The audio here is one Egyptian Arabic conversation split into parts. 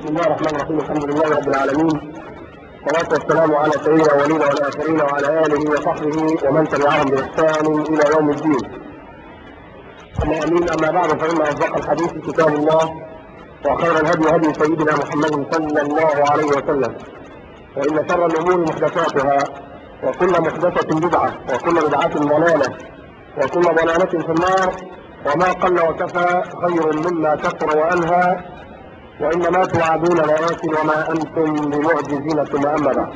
بسم الله الرحمن الرحيم الحمد لله رب العالمين والصلاة والسلام على سيد الأولين والآخرين وعلى آله وصحبه ومن تبعهم بإحسان إلى يوم الدين. أما أمين أما بعد فإن أصدق الحديث كتاب الله وخير الهدي هدي سيدنا محمد صلى الله عليه وسلم وإن شر الأمور محدثاتها وكل محدثة بدعة وكل بدعة ضلالة وكل ضلالة في النار وما قل وكفى خير مما كثر وأنهى وإنما توعدون لآت وما أنتم بمعجزين ثم أما بعد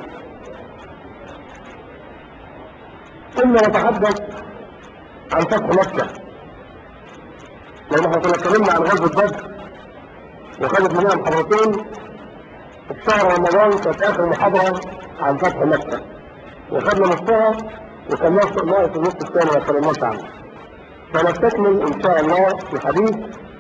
ثم نتحدث عن فتح مكة لأن احنا كنا اتكلمنا عن غزوة بدر وخدت منها محاضرتين في شهر رمضان كانت آخر محاضرة عن فتح مكة وخدنا نصها وكان ناقص النص الثاني ما اتكلمناش عنه فنستكمل إن شاء الله الحديث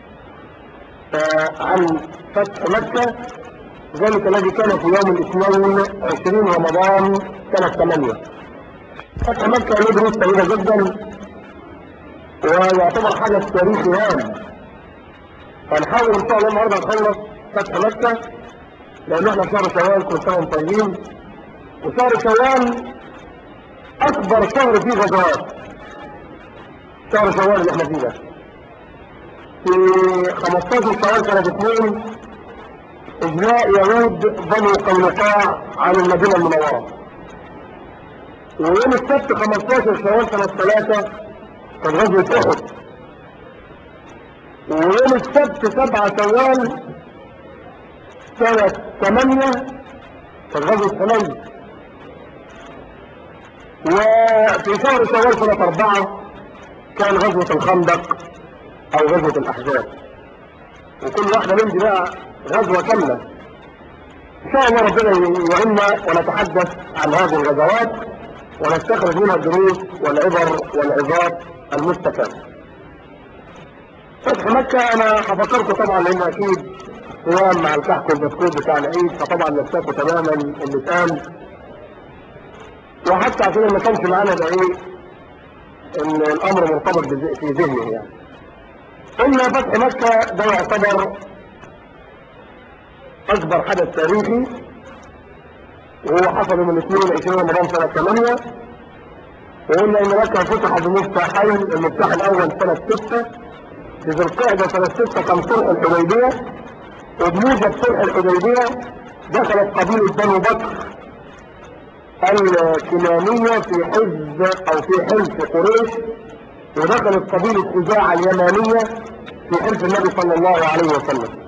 عن فتح مكة ذلك الذي كان في يوم الاثنين عشرين رمضان سنة ثمانية فتح مكة له دروس طويلة جدا ويعتبر حدث تاريخي هام فنحاول ان شاء الله النهارده نخلص فتح مكة لان احنا في شهر شوال كل سنة وانتم طيبين وشهر شوال اكبر شهر فيه غزوات شهر شوال اللي احنا فيه ده في 15 شوال سنة 2 إجلاء يهود بنو قينقاع عن المدينة المنورة ويوم السبت 15 شوال سنة 3 كان غزوة أحد ويوم السبت 7 شوال سنة 8 كان غزوة حنين وفي شهر شوال سنة 4 كان غزوة الخندق او غزوة الاحزاب وكل واحدة من دي بقى غزوة كاملة ان شاء الله ربنا يعيننا ونتحدث عن هذه الغزوات ونستخرج منها الدروس والعبر والعظات المستفادة فتح مكة انا هفكركم طبعا لان اكيد صيام مع الكحك والبسكوت بتاع العيد فطبعا نفسكم تماما اللي اتقال وحتى عشان ما كانش معانا ده ايه ان الامر مرتبط في ذهنه يعني قلنا فتح مكة ده يعتبر أكبر حدث تاريخي وهو حصل من 22 رمضان سنة 8 وقلنا إن مكة فتحت بمفتاحين المفتاح الأول سنة 6 في ذي القعدة سنة 6 كان صلح الحديبية وبموجب صلح الحديبية دخلت قبيلة بنو بكر الكنانية في حزب أو في حلف قريش ودخلت قبيلة خزاعة اليمانية في حلف النبي صلى الله عليه وسلم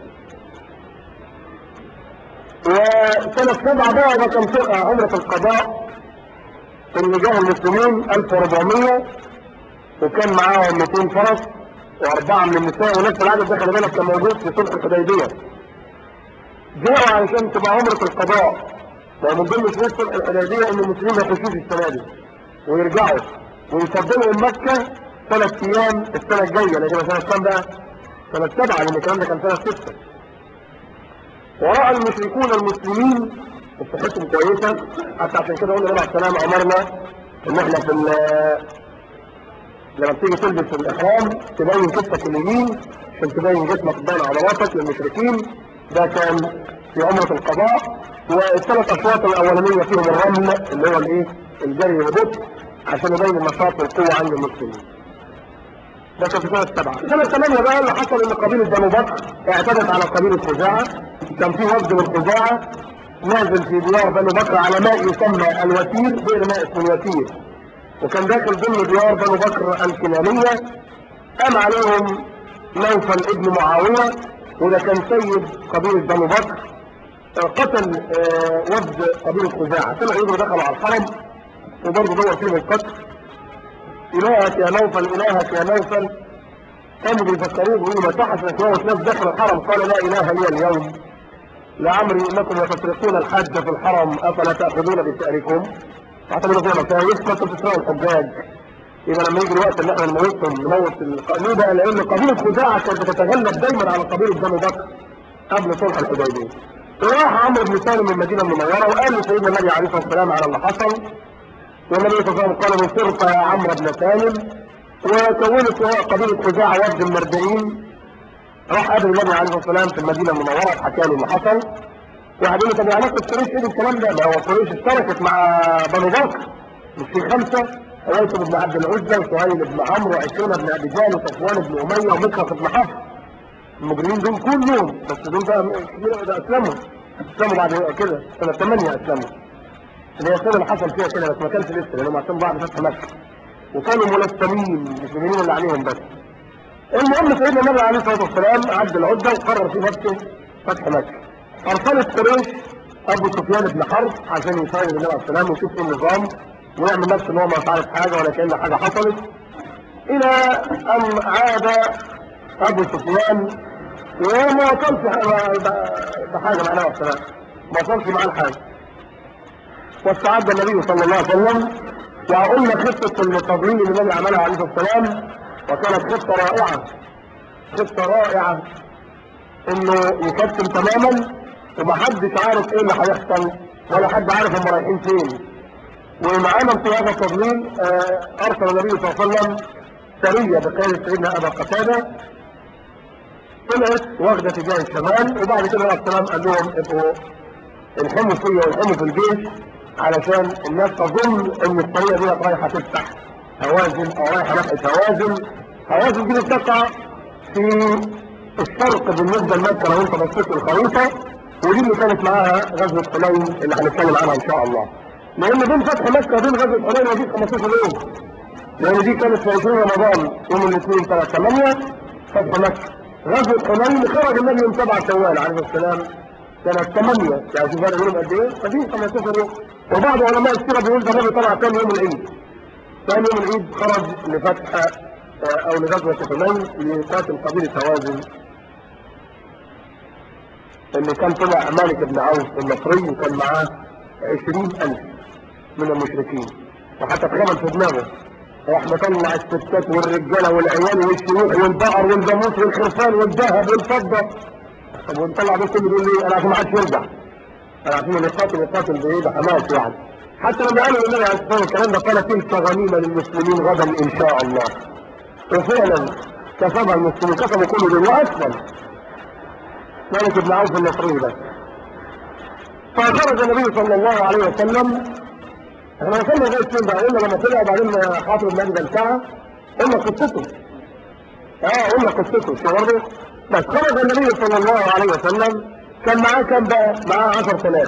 وسنة سبعة بقى ده كان عمرة القضاء اللي جاه المسلمين 1400 وكان معاهم 200 فرس وأربعة من النساء ونفس العدد ده خلي بالك كان موجود في صلح الحديبية جاءوا علشان تبقى عمرة القضاء ومن ضمن شروط صلح الحديبية إن المسلمين ما يخشوش السنة دي ويرجعوا ويفضلوا مكة ثلاث ايام السنة الجاية لكن سنة كام بقى سنة سبعة لان الكلام ده كان سنة ستة ورأى المشركون المسلمين وصحتهم كويسة حتى عشان كده قلنا عليه السلام امرنا ان احنا في لما بتيجي تلبس الاحرام تبين كتفك اليمين عشان تبين جسمك تبين عضلاتك للمشركين ده كان في عمرة القضاء والثلاث اشواط الاولانية فيهم الرمل اللي هو الايه الجري والبطء عشان يبين النشاط والقوة عند المسلمين ده كان في سنة سبعة سنة ثمانية بقى اللي حصل ان قبيلة بنو بكر اعتدت على قبيلة خزاعة كان في وفد من خزاعة نازل في ديار بنو بكر على ماء يسمى الوتير غير ماء اسمه الوتير وكان داخل ضمن ديار بنو بكر الكنانية قام عليهم نوفل ابن معاوية وده كان سيد قبيلة بنو بكر قتل وفد قبيلة خزاعة طلع يجروا دخلوا على الحرم وبرضه دور فيهم القتل إلهك يا نوفل إلهك يا نوفل كانوا بيفكروه بيقولوا ما تحت نسوه ناس داخل الحرم قال لا إله لي اليوم لعمري إنكم لتسرقون الحج في الحرم أفلا تأخذون بسأركم تعتبروا فيها مسايس ما انتم تسرقوا الحجاج يبقى لما يجي الوقت اللي احنا نموتهم نموت ليه بقى لأن قبيلة خزاعة كانت بتتغلب دايما على قبيلة بنو بكر قبل صلح الحديبية وراح عمرو بن سالم من المدينة المنورة وقال لسيدنا النبي عليه الصلاة والسلام على اللي حصل والنبي صلى الله عليه وسلم قال نصرت يا عمرو بن سالم وكونت قبيلة خزاعة وفد المردين راح قابل النبي عليه الصلاه والسلام في المدينه المنوره حكى له اللي حصل واحد يقول له طب علاقه قريش ايه بالكلام ده؟ ما هو قريش اشتركت مع بنو بكر مش في خمسه اويس بن عبد العزى وسهيل بن عمرو وعكرمه بن ابي جهل وصفوان بن اميه ومكرس بن حفص المجرمين دول كلهم بس دول بقى كتير ده اسلموا اسلموا بعد كده سنه 8 اسلموا اللي هي السنه اللي حصل فيها كده بس ما كانش لسه لانهم عشان بعد فتح مكه وكانوا ملثمين مش المؤمنين اللي عليهم بس المهم سيدنا النبي عليه الصلاه والسلام عد العده وقرر في نفسه فتح مكه ارسلت قريش ابو سفيان بن حرب عشان يساعد النبي عليه السلام ويشوف ايه النظام ويعمل نفسه ان هو ما عارف حاجه ولا كان حاجه حصلت الى ان عاد ابو سفيان وما وصلش بحاجه معناها السلام ما وصلش معاه الحاجه واستعد النبي صلى الله عليه وسلم وقلنا خطه التضليل اللي النبي عملها عليه الصلاه والسلام وكانت خطه رائعه خطه رائعه انه يكتم تماما ومحدش عارف ايه اللي هيحصل ولا حد عارف هم رايحين فين ومعانا في هذا التضليل آه، ارسل النبي صلى الله عليه وسلم سريه بقياده سيدنا ابا قتاده طلعت واخده اتجاه الشمال وبعد كده النبي السلام قال لهم ابقوا الحموا فيا والحموا في الجيش علشان الناس تظن ان الطريقه دي رايحه تفتح هوازن او رايحه ناحيه هوازن هوازن دي بتقع في الشرق بالنسبه لمكه لو انت بصيت الخريطه ودي اللي كانت معاها غزوه حنين اللي هنتكلم عنها ان شاء الله لان بين فتح مكه وبين غزوه حنين ودي 15 يوم لان دي كانت في 20 رمضان يوم الاثنين 3 8 فتح مكه غزوه حنين خرج النبي يوم 7 شوال عليه السلام سنة 8 يعني في فرق بينهم قد ايه؟ فدي 15 يوم وبعض علماء السيرة بيقول ده النبي طلع ثاني يوم العيد ثاني يوم العيد خرج لفتح آه، او لغزوة حنين لقاتل قبيلة هوازن اللي كان طلع مالك بن عوف المصري وكان معاه 20000 من المشركين وحتى اتغمل في دماغه راح مطلع الستات والرجاله والعيال والشيوخ والبقر والجاموس والخرفان والذهب والفضه طب ونطلع دول كله يقول لي انا عشان ما حدش يرجع انا عشان اللي يقاتل يقاتل بايه بحماس يعني حتى لما قالوا النبي عليه الصلاه والسلام ده قال تلك غنيمه للمسلمين غدا ان شاء الله وفعلا كسبها المسلمين كسبوا كل دول واسلم مالك بن عوف النصري بس فخرج النبي صلى الله عليه وسلم احنا وصلنا لغايه فين بقى قلنا لما طلع بعدين حاطب بن ابي بلتعه قلنا قصته اه قلنا قصته شو برضه بس خرج النبي صلى الله عليه وسلم كان معاه كام بقى؟ معاه 10000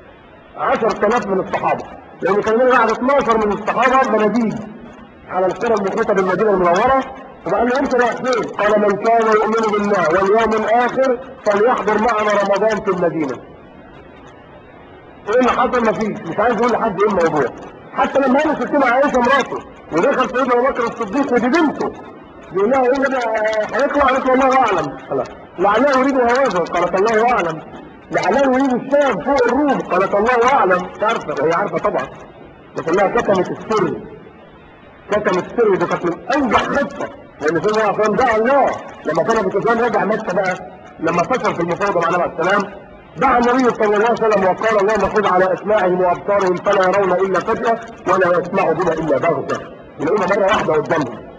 10000 من الصحابه لان كان النبي قاعد 12 من الصحابه مناديل على القرى المحيطه بالمدينه المنوره وقال له انت رايح فين؟ قال من كان يؤمن بالله واليوم الاخر فليحضر معنا رمضان في المدينه. ايه اللي حصل؟ مفيش مش عايز يقول لحد ايه الموضوع. حتى لما قال ستنا عائشه مراته ودخل سيدنا ابو بكر الصديق ودي بنته يقول لها ايه اللي هيطلع؟ قالت له الله اعلم. خلاص. لعله يريد هوازن قالت الله اعلم. لعله يريد الشام فوق الروم قالت الله اعلم. مش عارفه هي عارفه طبعا. لكنها كتمت السر كتم السر دي كانت من انجح خطه لان سيدنا عثمان دعا الله لما كان ابو سفيان رجع مكه بقى لما فشل في المفاوضه مع النبي عليه السلام دعا النبي صلى الله عليه وسلم وقال اللهم خذ على اسماعهم وابصارهم فلا يرون الا فجاه ولا يسمعوا بنا الا بغته يلاقونا مره واحده قدامهم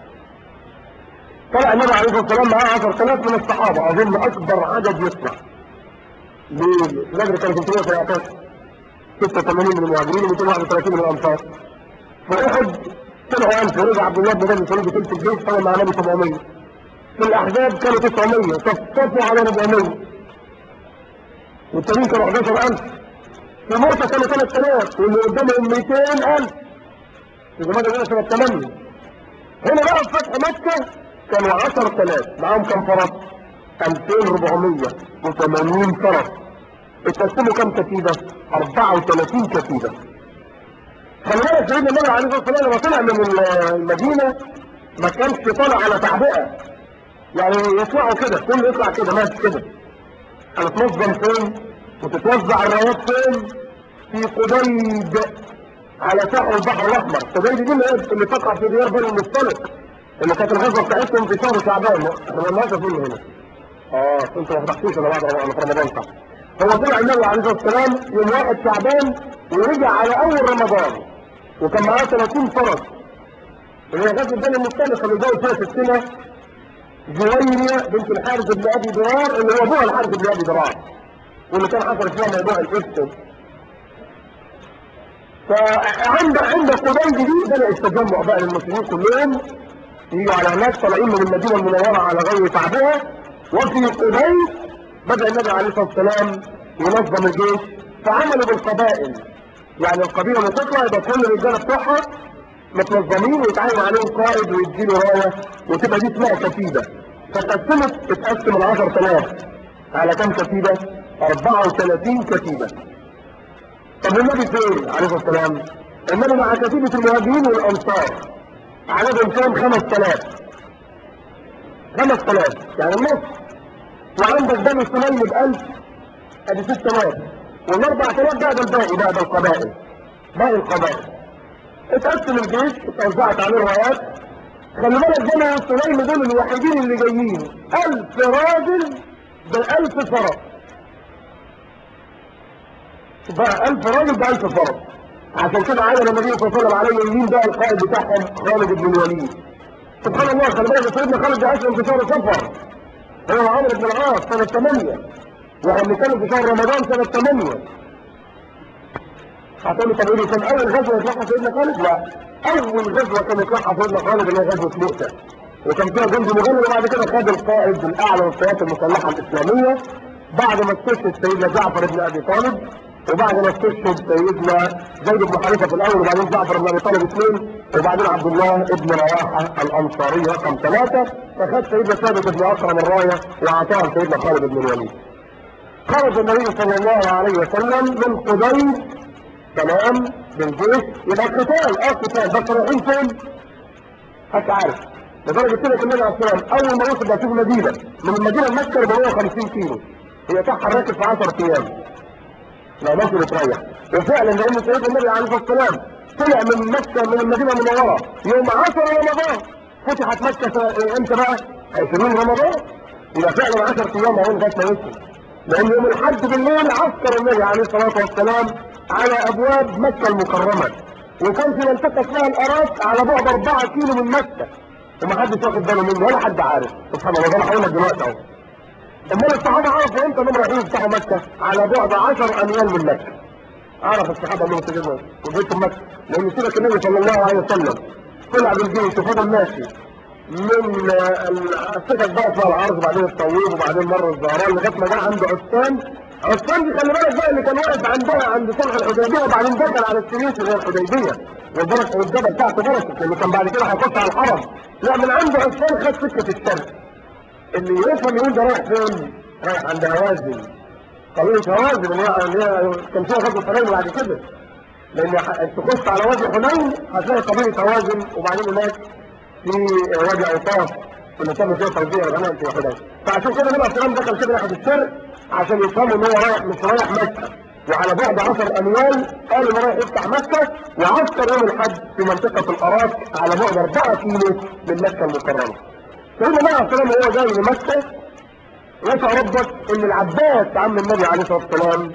طلع النبي عليه الصلاه والسلام معاه 10000 من الصحابه اظن اكبر عدد يسمع بدر كان 317 86 من المهاجرين و231 من الانصار في احد طلعوا 1000 ورجع عبد الله بن ابي سعيد بثلث الجيش طلع مع النبي 700 في الاحزاب كانوا 900 صفصفوا على 400 والتانيين كانوا 11000 في مؤتة كانوا 3000 واللي قدامهم 200000 في زمان ده سنة 8 هنا بقى في فتح مكة كانوا 10000 معاهم كام فرس؟ 2480 فرس اتقسموا كام كتيبة؟ 34 كتيبة خلي بالك سيدنا النبي عليه الصلاه والسلام لما طلع من المدينه ما كانش طالع على تعبئه يعني يطلعوا كده كله يطلع كده ماشي كده هتتنظم فين وتتوزع الرايات فين في قديد على ساحل البحر الاحمر قديد دي اللي تقع في ديار بني المصطلق اللي كانت الغزوه بتاعتهم في شهر شعبان احنا ما لناش فين هنا اه انتوا ما فتحتوش الا بعد رمضان في رمضان صح هو طلع النبي عليه الصلاه والسلام يوم واحد شعبان ورجع على اول رمضان وكان معاه 30 فرس اللي هي غزوه بني المصطلق اللي جاوا فيها ستنا جويرية بنت الحارث بن ابي درار اللي هو ابوها الحارث بن ابي درار واللي كان حصل فيها موضوع الافك فعند عند قبيل دي بدا التجمع بقى للمسلمين كلهم يجوا على هناك طالعين من المدينه المنوره على غير تعبها وفي قبيل بدا النبي عليه الصلاه والسلام ينظم الجيش فعملوا بالقبائل يعني القبيله اللي تطلع يبقى كل الرجاله بتوعها متنظمين ويتعين عليهم قائد ويديله رايه وتبقى دي اسمها كتيبه فتقسمت تتقسم ال 10000 على كم كتيبه؟ 34 كتيبه طب النبي فين عليه الصلاه والسلام؟ النبي مع كتيبه المهاجرين والانصار عددهم كام 5000 5000 يعني النص وعندك بني سليم ب 1000 ادي 6000 وال 4000 بقى ده الباقي بقى ده القبائل باقي القبائل اتقسم الجيش اتوزعت عليه الرايات خلي بالك بني سليم دول الوحيدين اللي جايين 1000 راجل ب 1000 فرس بقى 1000 راجل ب 1000 فرس عشان كده عين النبي صلى الله عليه وسلم عليه مين بقى القائد بتاعهم خالد بن الوليد سبحان الله خلي بالك سيدنا خالد ده اسلم في شهر صفر هو عمرو بن العاص سنة 8 واحنا بنتكلم في شهر رمضان سنة 8 هتقول طب ايه كان اول غزوة يطلعها سيدنا خالد؟ لا اول غزوة كان يطلعها سيدنا خالد اللي هي غزوة مؤتة وكان فيها جند مغلب وبعد كده خد القائد الاعلى للقوات المسلحة الاسلامية بعد ما استشهد سيدنا جعفر بن ابي طالب وبعد ما استشهد سيدنا زيد بن حارثه في الاول وبعدين جعفر بن ابي طالب اثنين وبعدين عبد الله بن رواحه الانصاري رقم ثلاثه فخد سيدنا ثابت بن اكرم الرايه واعطاها سيدنا خالد بن الوليد. خرج النبي صلى الله عليه وسلم من قبيل تمام بالجيش يبقى قتال اه قتال بس رايحين فين؟ حتى عارف لدرجه كده النبي عليه الصلاه والسلام اول ما وصل بقى شوف مدينه من المدينه لمكه 450 كيلو هي تحت راكب في 10 ايام لو ماشي بتريح وفعلا لان سيدنا النبي عليه الصلاه والسلام طلع من مكه من المدينه المنوره يوم 10 رمضان فتحت مكه امتى بقى؟ 20 رمضان يبقى فعلا 10 ايام اهو لغايه ما وصل لان يوم الحد بالليل عسكر النبي عليه الصلاه والسلام على ابواب مكه المكرمه وكان في منطقه اسمها الاراك على بعد 4 كيلو من مكه ومحدش واخد باله منه ولا حد عارف سبحان الله ده انا هقول لك دلوقتي اهو امال الصحابه عرفوا امتى انهم رايحين يفتحوا مكه على بعد 10 اميال من مكه عرف الصحابه انهم سجدوا وجيتوا مكه لان سيره النبي صلى الله عليه وسلم طلع بالجيش وفضل ماشي من السكك بقى اسمها العرض وبعدين الطويل وبعدين مر الزهران لغايه ما جه عند عثمان عثمان دي خلي بالك بقى اللي كان واقف عندها عند صلح الحديبيه وبعدين دخل على السويس اللي هي الحديبيه والبركه والجبل تحت بركه اللي كان بعد كده هيخش على الحرم لا من عند عثمان خد سكه الشرق اللي يفهم يقول ده رايح فين؟ رايح عند هوازن قبيلة هوازن اللي هي اللي هي كان فيها غزوة حنين بعد كده لأن تخش على وادي حنين هتلاقي قبيلة هوازن وبعدين هناك في وادي أوطاس اللي تم فيها توزيع الغنائم في حنين فعشان كده النبي عليه السلام دخل كده ناحية الشرق عشان يفهموا إن هو رايح مش رايح مكة وعلى بعد 10 أميال قال إنه رايح يفتح مكة وعسكر يوم الحج في منطقة الأراك على بعد 4 كيلو من مكة المكرمة سيدنا النبي عليه السلام وهو جاي لمكة يسعى ربك ان العباس عم النبي عليه الصلاه والسلام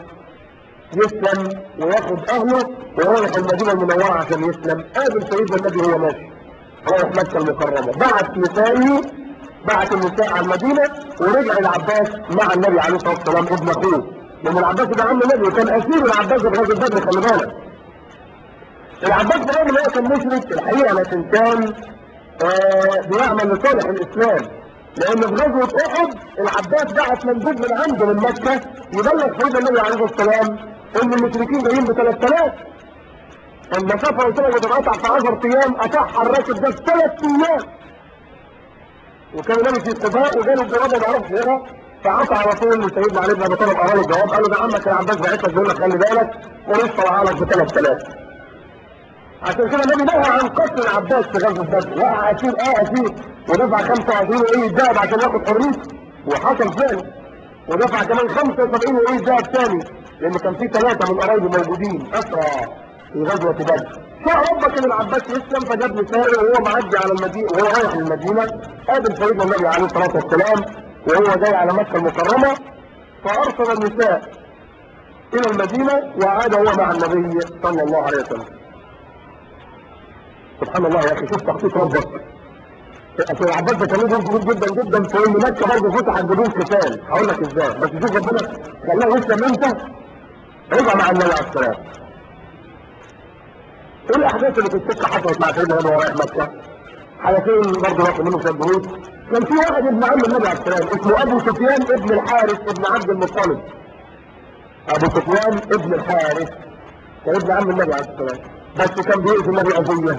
يسلم وياخد اهله ويروح المدينه المنوره عشان يسلم قابل سيدنا النبي وهو ماشي رايح مكه المكرمه بعت نسائه بعت النساء على المدينه ورجع العباس مع النبي عليه الصلاه والسلام ابن اخوه لان العباس ده عم النبي وكان اسير العباس في غزوه بدر خلي بالك العباس برغم ان هو كان مشرك الحقيقه لكن كان آه بيعمل لصالح الاسلام لان في غزوه احد العباس بعت مندوب من عنده من مكه يبلغ سيدنا النبي عليه الصلاه والسلام ان المشركين جايين ب 3000 المسافه قلت لك بتتقطع في 10 ايام قطعها الراكب ده في ثلاث ايام وكان النبي في قباء وجاله الجواب ما بيعرفش يقرا فعطى على طول لسيدنا علي بن ابي طالب قرا له الجواب قال له ده عمك العباس بعت لك بيقول لك خلي بالك ولسه طلع لك ب 3000 عشان كده النبي نهى عن قتل العباس في غزوه بدر وقع اسير اه اسير ودفع 25 وايه الذهب عشان ياخد حريته وحصل فعلا ودفع كمان 75 وايه الذهب ثاني لان كان في ثلاثه من قرايبه موجودين اسرى في غزوه بدر شاء ربك ان العباس يسلم فجاب نسائه وهو معدي على المدينه وهو رايح للمدينه قابل سيدنا النبي عليه الصلاه والسلام وهو جاي على مكه المكرمه فارسل النساء الى المدينه وعاد هو مع النبي صلى الله عليه وسلم سبحان الله يا اخي شوف تخطيط ربك اصل العباس ده كان له دور كبير جدا جدا في ان مكه برضه فتحت بدون قتال هقول لك ازاي بس شوف ربنا خلاه يسلم امتى رجع مع النبي عليه السلام ايه الاحداث اللي في السكه حصلت مع سيدنا النبي ورايح مكه حدثين برضه واخد منهم شويه دروس كان في واحد ابن عم النبي عليه السلام اسمه ابو سفيان ابن الحارث ابن عبد المطلب ابو سفيان ابن الحارث كان ابن عم النبي عليه السلام بس كان بيؤذي النبي اذيه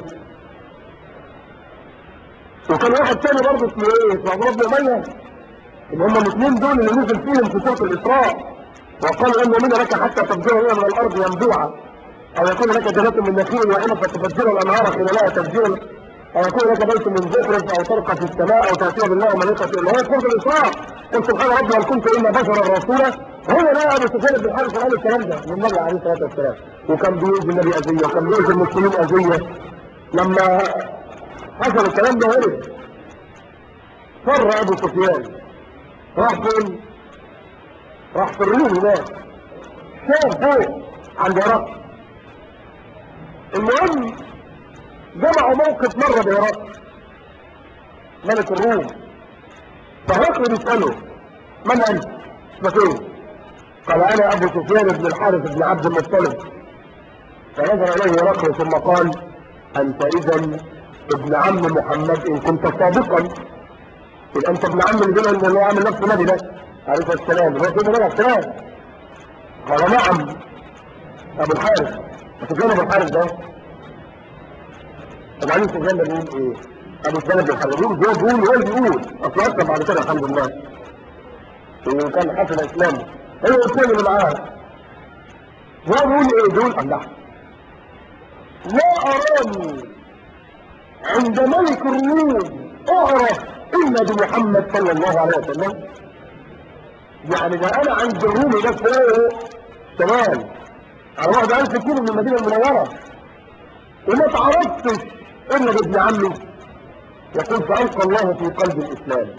وكان واحد تاني برضه اسمه ايه اسمه عبد الله بن اميه اللي هم الاثنين دول اللي نزل فيهم في سوره الاسراء وقال ان من لك حتى تفجر لنا من الارض ينبوعا او يكون لك جنات من نخيل وعنب فتفجر الانهار خلالها تفجيرا او يكون لك بيت من زخرف او ترقى في السماء او تاتي بالله وملائكته اللي هو سوره الاسراء قل سبحان ربي هل كنت الا بشرا رسولا هو ده ابو سفيان بن الحارث قال الكلام ده للنبي عليه الصلاه والسلام وكان بيؤذي النبي اذيه وكان بيؤذي المسلمين اذيه لما حصل الكلام ده هرب فر ابو سفيان راح فين راح في الروم هناك شام فوق عند هرقل المهم جمعوا موقف مره بهرقل ملك الروم فهرقل بيساله من انت؟ اسمك ايه؟ قال انا ابو سفيان بن الحارث بن عبد المطلب فنظر اليه هرقل ثم قال انت اذا ابن عم محمد ان كنت صادقا يبقى انت ابن عم اللي بيقول اللي هو عامل نفسه نبي ده عليه السلام هو سيدنا النبي عليه السلام قال نعم ابو الحارث سفيان ابو الحارث ده طب علي سفيان ده بيقول ايه؟ ابو سفيان بن الحارث بيقول بيقول بيقول هو اللي بيقول اصل اصلا بعد كده الحمد لله وكان حسن اسلامه هو الثاني اللي معاه هو بيقول ايه؟ بيقول الله لا اراني عند ملك الروم اعرف الا بمحمد صلى الله عليه وسلم يعني ده انا عند الرومي ده فوق شمال على بعد 1000 كيلو من المدينه المنوره وما تعرفتش الا بابن عمي يقول فالقى الله في قلب الاسلام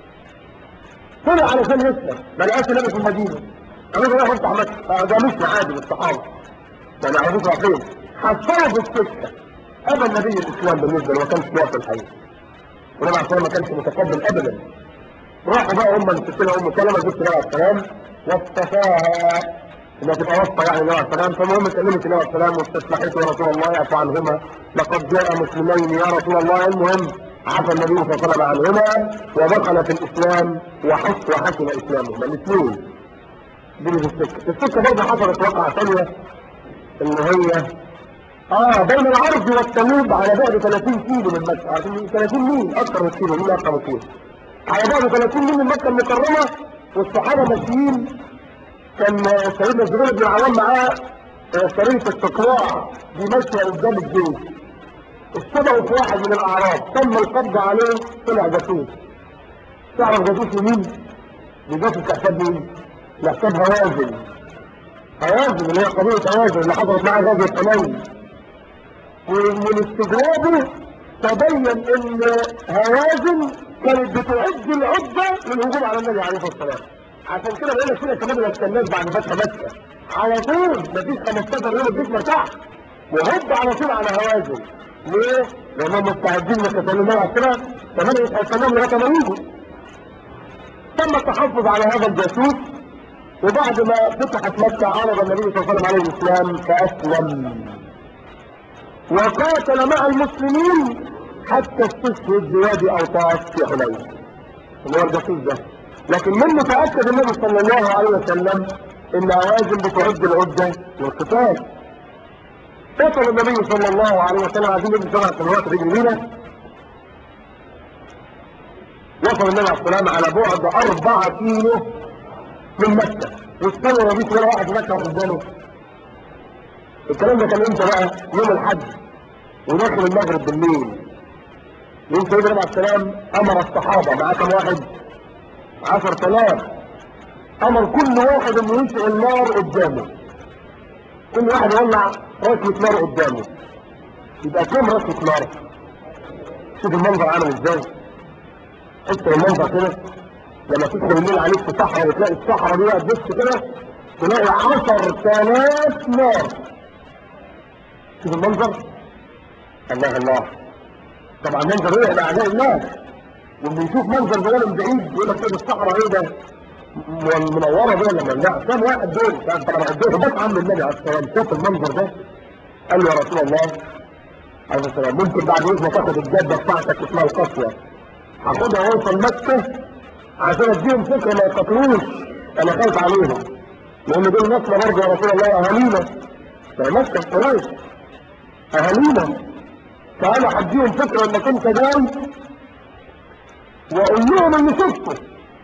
طلع علشان يسلم ما لقاش النبي في المدينه انا بقى افتح مكه ده مش عادي للصحابه يعني عرفوا فين حصلوا في السكه ابى النبي الاسلام بالنسبه له ما كانش وقت الحقيقه والنبي عليه الصلاه ما كانش متقبل ابدا راحوا بقى هم الستنا ام سلمه جبت النبي عليه السلام واصطفاها انها تبقى واسطه يعني النبي عليه السلام فالمهم كلمت النبي عليه السلام واستسمحته يا رسول الله يعفو عنهما لقد جاء مسلمين يا رسول الله المهم عفى النبي صلى الله عليه وسلم عنهما ودخل في الاسلام وحس وحسن اسلامهما الاثنين دي في السكه السكه برضه حصلت واقعه ثانيه اللي هي اه بين العرض والتنوب على بعد 30 كيلو من مكة عشان 30 ميل اكثر من كيلو ميل اكثر من كيلو على بعد 30 ميل من مكة المكرمة والصحابة ماشيين كان سيدنا الزبير بن العوام معاه سرية استطلاع دي ماشية قدام الجيش اشتبهوا في واحد من الاعراب تم القبض عليه طلع جاسوس تعرف جاسوس مين؟ جاسوس تحسب مين؟ يحسب هوازن هوازن اللي هي قضية هوازن اللي حصلت معاه غزوة حنين ومن استجوابه تبين ان هوازن كانت بتعد العدة للهجوم على النبي عليه الصلاة والسلام عشان كده بقول لك كده كمان ما استناش بعد فتح مكة على طول مفيش 15 يوم الجيش مرتاح وهب على طول على هوازن ليه؟ لانهم مستعدين لقتال النبي عليه الصلاة والسلام كمان مش هيستناهم لغاية ما يجوا تم التحفظ على هذا الجاسوس وبعد ما فتحت مكة عرض النبي صلى الله عليه وسلم عليه الإسلام فأسلم وقاتل مع المسلمين حتى استشهد بوادي أوطاس في حنين اللي هو الجاسوس ده لكن منه تأكد النبي صلى الله عليه وسلم إن هوازن بتعد العدة والقتال وصل النبي صلى الله عليه وسلم عايزين نجي سبع سنوات رجلينا وصل النبي عليه السلام على بعد أربعة كيلو من مكة واستوى مفيش ولا واحد في مكة واخد باله الكلام ده كان امتى بقى؟ يوم الحج وداخل المغرب بالليل يوم سيدنا النبي عليه السلام أمر الصحابة معاه كم واحد؟ 10000 أمر كل واحد إنه يشعل النار قدامه كل واحد يولع رشة نار قدامه يبقى كم رشة نار؟ شوف المنظر عامل ازاي؟ حس المنظر كده لما تدخل الليل عليك في صحراء وتلاقي الصحراء دي بقى تبص كده تلاقي 10000 نار شوف المنظر الله الله طبعا منظر ايه لاعداء الناس واللي يشوف منظر ده من بعيد يقول لك ايه الصحراء ايه ده منوره دي ولا لا كم واحد دول كان طبعا الدول بس عم النبي عليه الصلاه والسلام شاف المنظر ده قال له يا رسول الله عليه السلام ممكن بعد اذنك تاخد الجده بتاعتك اسمها القصوى هاخدها واوصل مكه عشان اديهم فكره ما يقتلوش انا خايف عليهم لان دول ناسنا برضه يا رسول الله اهالينا في مكه قريش اهالينا فانا هديهم فكره انك انت جاي واقول لهم اللي شفته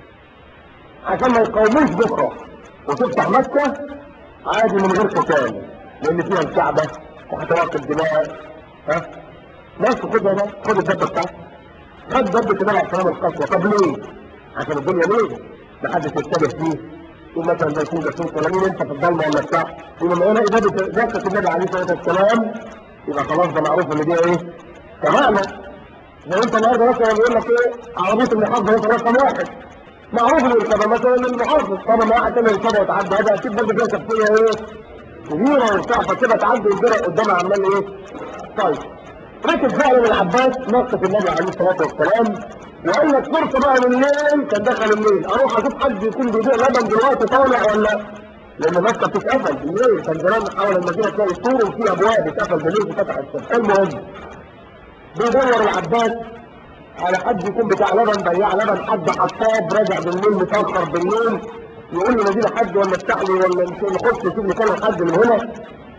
عشان ما يقاوموش بكره وتفتح مكه عادي من غير قتال لان فيها الكعبه وهتوقف الدماء ها بس خدها ده خد الدبه بتاعتك خد دبه النبي عليه السلام القصوى طب ليه؟ عشان الدنيا ليه؟ محدش يتجه فيه يقول مثلا زي كده جاسوس ولا مين انت في الضلمه ولا بتاع يقول لما انا اجابه دبه النبي عليه الصلاه والسلام يبقى خلاص ده معروف ان دي ايه؟ تماما لو انت النهارده مثلا يقول لك ايه عربيه المحافظه مثلا رقم واحد معروف ان الكذا مثلا المحافظ طبعا ما واحد تاني يركبها وتعدي هذا اكيد برضه فيها شخصيه ايه؟ كبيره وبتاع فكده تعدي والجرأ قدامها عمال ايه؟ طيب ركب فعلا العباس نقص النبي عليه الصلاه والسلام وقال لك فرصه بقى من الليل كان دخل الليل اروح اشوف حد يكون بيبيع لبن دلوقتي طالع ولا لان مكه بتتقفل بالليل كان زمان حول المدينه تلاقي سور وفي ابواب بتتقفل بالليل وفتح الصبح المهم بيدور العباس على حد يكون بتاع لبن بياع لبن حد حطاب راجع بالليل متاخر بالليل يقول لي نجيب حد ولا افتح لي ولا نخش نشوف نكلم حد من هنا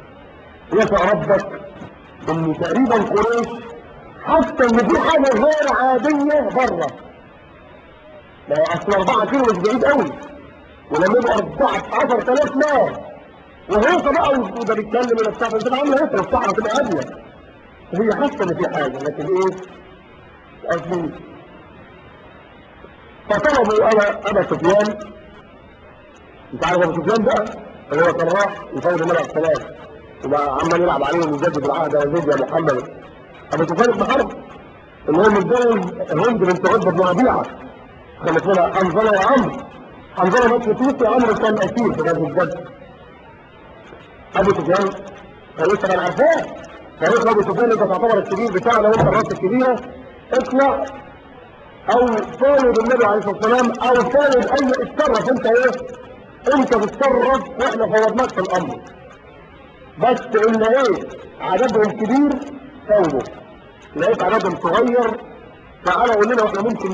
يسع ربك ان تقريبا قريش حتى ان في حاجه غير عاديه بره ما هي اصل 4 كيلو مش بعيد قوي ولما يبقى 14000 نار وهيصه بقى وده بيتكلم ولا بتاع انت عامله هيصه الصحراء تبقى هاديه وهي حاسه ان في حاجه لكن ايه قصدي فطلبوا ابا ابا سفيان انت عارف ابو سفيان بقى اللي هو كان راح يفوز النبي عليه السلام وبقى عمال يلعب عليهم ويجدد العهد يا زيد يا محمد ابو سفيان بن حرب اللي هو متجوز هند بنت عتبه بن ربيعه كانت منها حنظله وعمرو حنظله مات في توسي عمرو كان اسير في غزوه بدر ابو سفيان كان لسه كان عارفاه كان لسه ابو سفيان انت تعتبر الكبير بتاعنا وانت الراس الكبيره اطلع او طالب النبي عليه الصلاه والسلام او طالب اي اتصرف انت ايه انت بتتصرف واحنا فوضناك في الامر بس ان ايه عددهم كبير فوضوا لقيت عددهم صغير تعالى قول لنا واحنا ممكن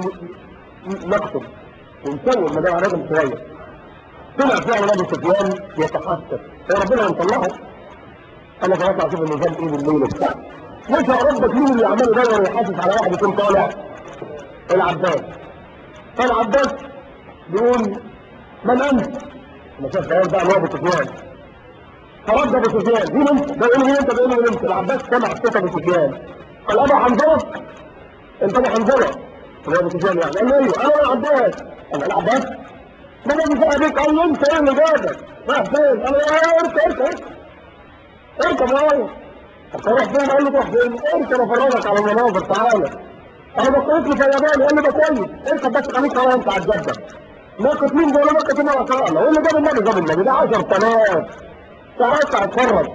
نقتل ونسوي ما دام عددهم صغير طلع فعلا ابو سفيان يتحسس وربنا يطلعه انا خلاص اشوف النظام ايه بالليل وبتاع يسع ربك مين اللي عمال يدور ويحاسس على واحد يكون طالع العباس فالعباس بيقول من انت؟ ما شاف خيال بقى اللي هو ابو سفيان فرد ابو سفيان مين انت؟ ده يقول مين انت؟ ده يقول مين انت؟ العباس سمع صوت ابو سفيان قال ابو حنظله انت ابو حنظله اللي هو ابو سفيان يعني قال له ايوه انا العباس قال له العباس ما انا بيجي بيك قال له انت ايه اللي جابك؟ رايح فين؟ قال له اركب اركب اركب اركب معايا طب رايح فين؟ قال له تروح فين؟ اركب افرجك على المناظر تعالى انا بصيت لي في اليابان قال لي ده كويس اركب بس خليك على انت على الجده ناقص مين ده ولا ناقص مين ولا الله واللي جاب النبي جاب النبي ده 10000 تعالى اتفرج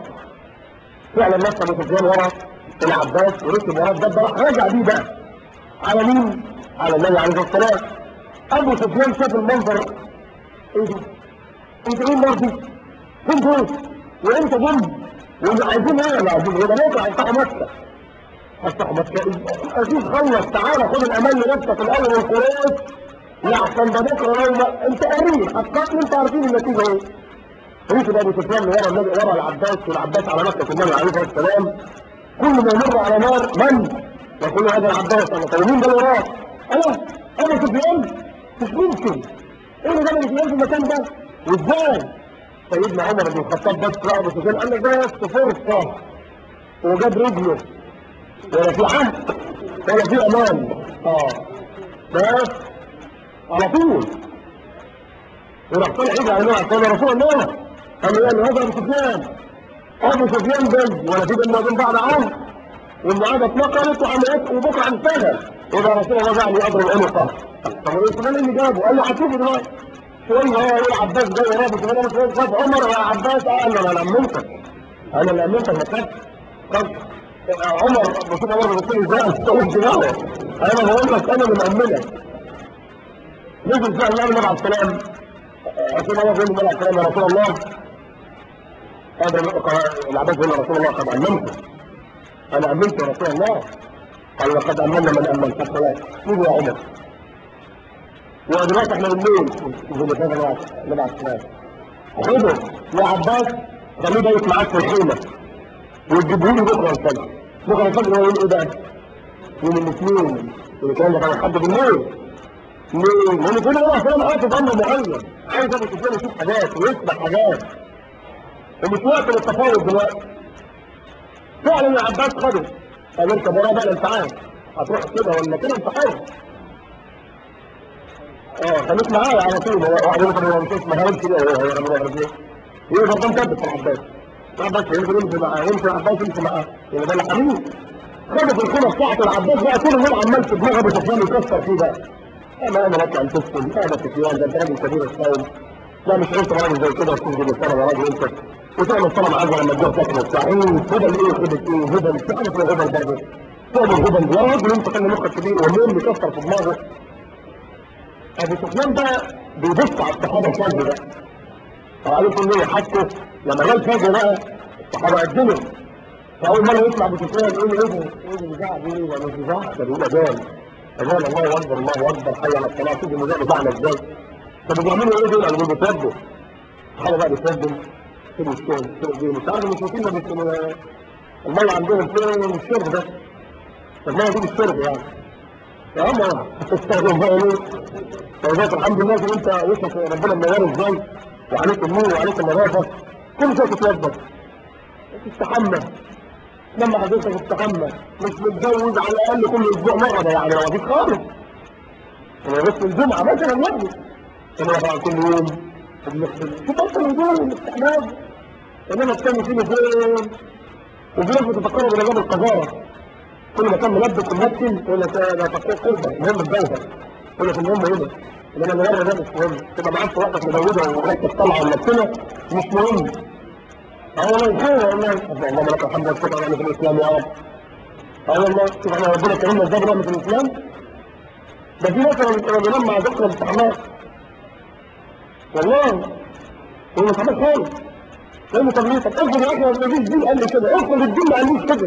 فعلا الناس ابو سفيان ورا العباس وركب ورا الجده راح راجع بيه بقى على مين؟ على النبي عليه الصلاه والسلام ابو سفيان شاف المنظر ايه ده؟ انت ايه النار دي؟ فين دول؟ وانت جنب واللي عايزين ايه اللي عايزين ايه؟ ده نطلع نفتحوا مكه افتحوا مكه عزيز خلص تعالى خد الامان لنفسك الاول من قريش لحسن ده بكره لو ما انت قريب هتقاتل انت عارفين النتيجه ايه ركب ابو سفيان ورا النبي ورا العباس والعباس على مكه النبي عليه الصلاه والسلام كل ما يمر على نار من؟ يقول هذا العباس انا طيب مين ده اللي وراه؟ انا ابو سفيان مش ممكن ايه اللي جاب ابو سفيان في المكان ده؟ وازاي؟ سيدنا عمر بن الخطاب بس ابو سفيان قال لك ده بس فرصه وجاب رجله ولا في عهد ولا في امان اه بس على طول وراح طلع يجي على نوع قال يا رسول الله قال له يعني هذا ابو سفيان ابو سفيان بن ولا في بيننا وبين بعض عهد والمعاهده اتنقلت وعملت وبكره انتهى وده رسول الله جعل يضرب عنقه طب ابو سفيان اللي جابه قال له هتشوفه دلوقتي شويه هو ايه عباس جاي وراه ابو سفيان ابو سفيان خد عمر يا عباس قال له انا لمنتك انا اللي امنتك ما تخافش عمر بشوف عمر بيقول ازاي استوعب دماغه انا بقول لك انا اللي مأمنك نزل فعلا الله النبي عليه السلام رسول الله بيقول النبي عليه السلام يا رسول الله هذا العباس يقول يا رسول الله قد أمنت أنا أمنت يا رسول الله قال لقد أمنا من أمن فالصلاة شوفوا يا عمر ودلوقتي احنا بالليل زي ما كان النبي عليه السلام خده يا عباس خليه بايت معاك في الخيمة وتجيبه لي بكره الفجر بكره الفجر هو يوم ايه بقى؟ يوم الاثنين الكلام ده كان لحد بالليل ليه؟ لان كل يوم عشان حاطط امر معين عايز ابو سفيان يشوف حاجات ويسمع حاجات ومش وقت للتفاوض دلوقتي فعلا يا عباس خده قال انت برا بقى انت عارف هتروح كده ولا كده انت حر اه خليك معايا على طول هو واحد يقول هو مش اسمه هاول كده هو هو ربنا يعرف ايه ايه برضه مثبت في العباس العباس يمكن يمشي معاه يمشي العباس يمشي معاه يبقى ده اللي حميد خدت الخيمه بتاعت العباس بقى طول اليوم عمال في دماغه ابو سفيان يكسر فيه بقى ما انا لك ان تسكن هذا سفيان ده انت راجل كبير القوم لا مش انت راجل زي كده وتسجد الصلاه يا راجل انت وتعمل صلاه معاك لما تجوع تاكل وبتاع ايه هبل ايه خدت ايه هبل مش عارف ايه هبل برضه تعمل هبل يا راجل انت كان مخك كبير والنوم بيكسر في دماغه ابو سفيان بقى بيبص على الصحابه الفجر ده فقالوا كل ايه حتى لما جه الفجر بقى الصحابه قدموا فاول مره يسمع ابو سفيان يقول ايه ده ايه ده بيزعق ايه ده مش بيزعق ده بيقول اذان اذان الله اكبر الله اكبر حي على الصلاه شوف المذيع بتاعنا ازاي طب بيعملوا ايه دول قالوا بيتوضوا الصحابه بقى بيتوضوا كده الشرب كده دي مش عارف مش واكلنا بس الميه عندهم فين الشرب ده الميه دي الشرب يعني يا عم تستخدم بقى ايه فوزات الحمد لله ان انت وشك ربنا منور ازاي وعليك النور وعليك النظافه كل شيء تتوضا تستحمى لما حضرتك تستحمى مش متجوز على الاقل كل اسبوع مره ده يعني رواتب خالص انا بس الجمعه مثلا يعني انا طبعا كل يوم بنغسل شوف انت الهدوم الاستحمام انما الثاني فيه فين وفي ناس بتفكروا بنظام القذاره كل ما كان ملبس وممثل يقول لك لا تقوى قربة المهم الجوهر يقول لك المهم هنا انما المجرد ده مش مهم تبقى معاك في وقتك مزوده وريحتك طالعه وممثله مش مهم اه والله خير والله اللهم لك الحمد والشكر على في الاسلام يا رب اه والله شوف احنا ربنا كرمنا ازاي بنعمل في الاسلام ده في ناس لما بينام مع دكتور امتحانات والله هو مش عمل خالص لانه تمريضك افرض يا اخي ما فيش دين قال لي كده افرض الدين ما قاليش كده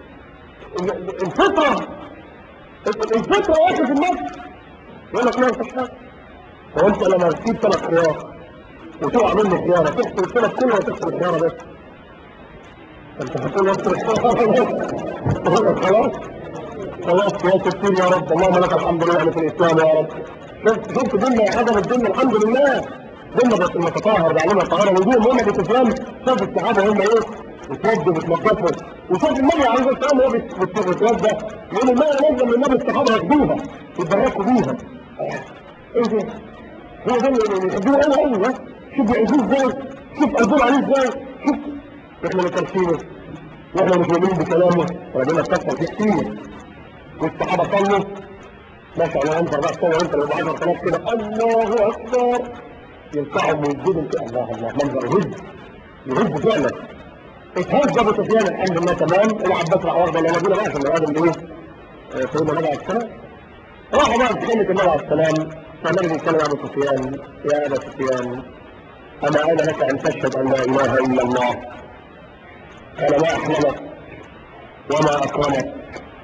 الفطرة الفطرة يا اخي في النفس يقول لك لا انت حاجة هو انت لما تجيب ثلاث خيار وتقع منه خيارة تغسل الثلاث كلها وتغسل الخيارة بس انت هتقول نفس الخيارة خلاص خلاص يا ستين يا رب اللهم لك الحمد لله في الاسلام يا رب شفت شفت ديننا حاجة الدنيا الحمد لله ديننا بس المتطهر بعلمنا الطهارة وجوه هم بتفهم شوف الصحابة هم ايه بتوضوا بتنظفوا وشوف النبي عليه الصلاه والسلام وهو بيتوضى يقول الماء نازله من النبي الصحابه ياخدوها يتبركوا بيها ايه ده؟ هو ده اللي يحبوه قوي قوي ده شوف بيعزوه ازاي شوف قلبهم عليه ازاي شوف احنا مكرسينه واحنا مش مؤمنين بكلامه ربنا اتكفر فيه كتير والصحابه صلوا ما شاء الله انت بقى تصور انت لو 10000 كده الله اكبر ينفعهم ويسجدوا الله الله منظر يهز يهز فعلا اتهز ابو سفيان الحمد لله تمام العباس راح واخده النبي بقى عشان الادم ايه سيدنا النبي عليه السلام راحوا بقى في خيمه النبي عليه السلام فالنبي بيتكلم عن ابو سفيان يا ابا سفيان اما اين لك ان تشهد ان لا اله الا الله قال ما احلمك وما اكرمك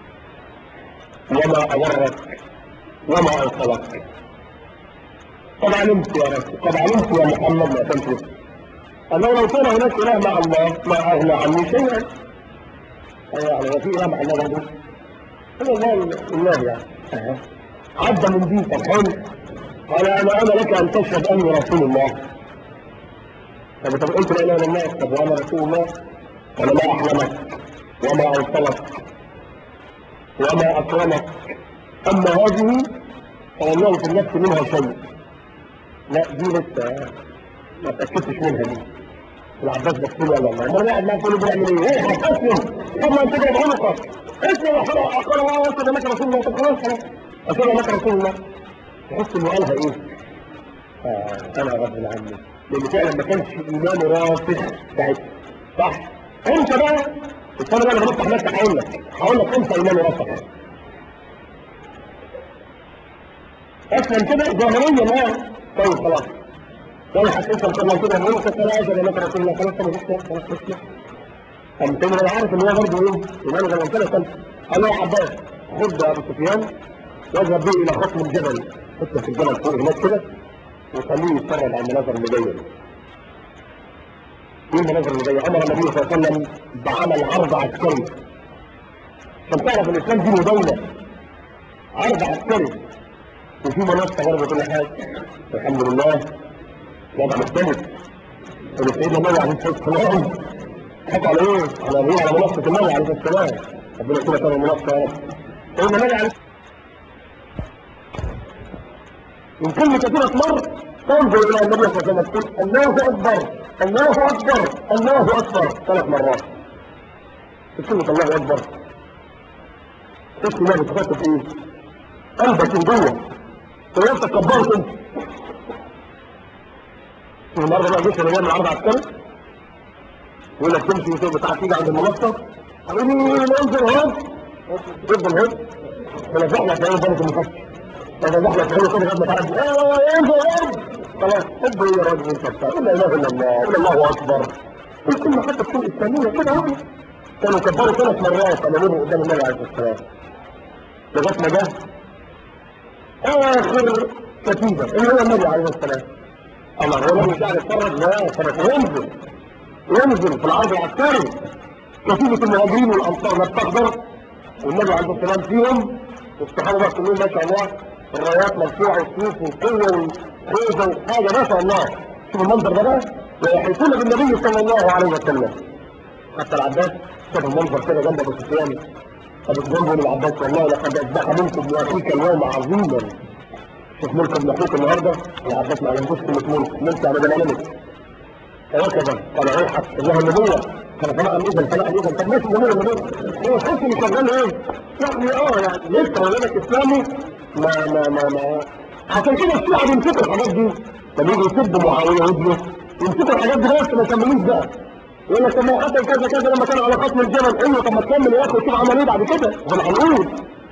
وما اورك وما اوصلك قد علمت يا رب قد علمت يا محمد ما تنفذ أنه لو كان هناك إله مع الله ما أغنى عني شيئا يعني وفي إله مع الله برضه هو الله الله يعني أه. عدى من دي فرحان قال أنا أنا لك أن تشهد أني رسول الله طب طب قلت لا إله إلا الله طب وأنا رسول الله قال ما أحلمك وما أوصلك وما أكرمك أما هذه فوالله في النفس منها شيء لا دي لسه ما تأكدتش منها دي العباس بس له قال الله امال قاعد معاه كله بيعمل ايه؟ ايه هتسلم طب ما انت جايب عنقك اسلم يا حرام اقول الله وانت ده مكر رسول الله طب خلاص خلاص اقول مكر رسول الله تحس انه قالها ايه؟ آه انا رب العالمين لان فعلا ما كانش ايمانه راسخ ساعتها صح انت بقى الثاني بقى انا بفتح نفسك هقول لك هقول لك خمسه ايمان ورفق اسلم كده ظاهريا ما طيب خلاص لو حسيت ان كنا كده نقول لك انا اجل لك رسول الله خلاص انا بس خلاص بس طب تاني انا عارف ان هو برضه ايه ايمان زي ما قلت لك قال له يا عباس خد ابو سفيان واذهب به الى خصم الجبل حته في الجبل فوق هناك كده وخليه يتفرج على المناظر اللي جايه دي ايه المناظر اللي جايه امر النبي صلى الله عليه وسلم بعمل عرض عسكري عشان تعرف الاسلام دين دوله عرض عسكري وفي منصه برضه كل حاجه الحمد لله وضع مختلف اللي سيدنا النبي عليه الصلاه والسلام حكى على ايه؟ على ايه؟ على منصه النبي عليه الصلاه والسلام ربنا يكون كان المنصه يا رب سيدنا النبي عليه من كل كثيرة مر تنظر إلى النبي صلى الله عليه وسلم تقول الله أكبر الله أكبر الله أكبر ثلاث مرات كلمة الله أكبر تسمي ما بتخطط إيه؟ قلبك من جوه وانت كبرت انت النهارده بقى جيش انا جاي عرض عسكري يقول لك تمشي وتبقى بتاع تيجي عند المنصه حبيبي ننزل هون تفضل هون تنزح لك عين بنك المفتش تنزح لك عين كده لغايه ما تعدي اه انزل هون خلاص حب ايه يا راجل انت بتاع لا اله الا الله قول الله اكبر كل حتى تكون اسلاميه كده اهو كانوا كبروا ثلاث مرات امامه قدام النبي عليه الصلاه والسلام لغايه ما جه اخر كتيبة اللي هو النبي عليه السلام الله هو لم يشاء يتفرج لا كانت ينزل ينزل في العرض العسكري كتيبة المهاجرين والانصار لا بتقدر والنبي عليه السلام فيهم والصحابة بقى كلهم ما شاء الله الرايات مرفوعة والسيوف والقوة والخوذة وحاجة ما شاء الله شوف المنظر ده بقى ويحيطون بالنبي صلى الله عليه وسلم حتى العباس شاف المنظر كده جنب ابو سفيان ابو سفيان بيقول للعباس والله لقد اصبح منكم واخيك اليوم عظيما شوف ملك ابن اخوك النهارده العباس ما علمتوش كلمه ملك ملك يعني بنعملك هكذا قال روحك الله النبوه كان سماء الاذن سماء الاذن طب ماشي النبوه النبوه هو الحكم شغال ايه؟ يعني اه يعني لسه ولادك اسلامي ما ما ما ما عشان كده الشيعة بيمسكوا الحاجات دي لما يجوا يسبوا معاويه وابنه يمسكوا الحاجات دي بس ما يكملوش بقى يقول لك طب ما هو حصل كذا كذا لما كان على خصم الجبل ايوه طب ما تكمل يا اخي وشوف عمل ايه بعد كده ده انا هنقول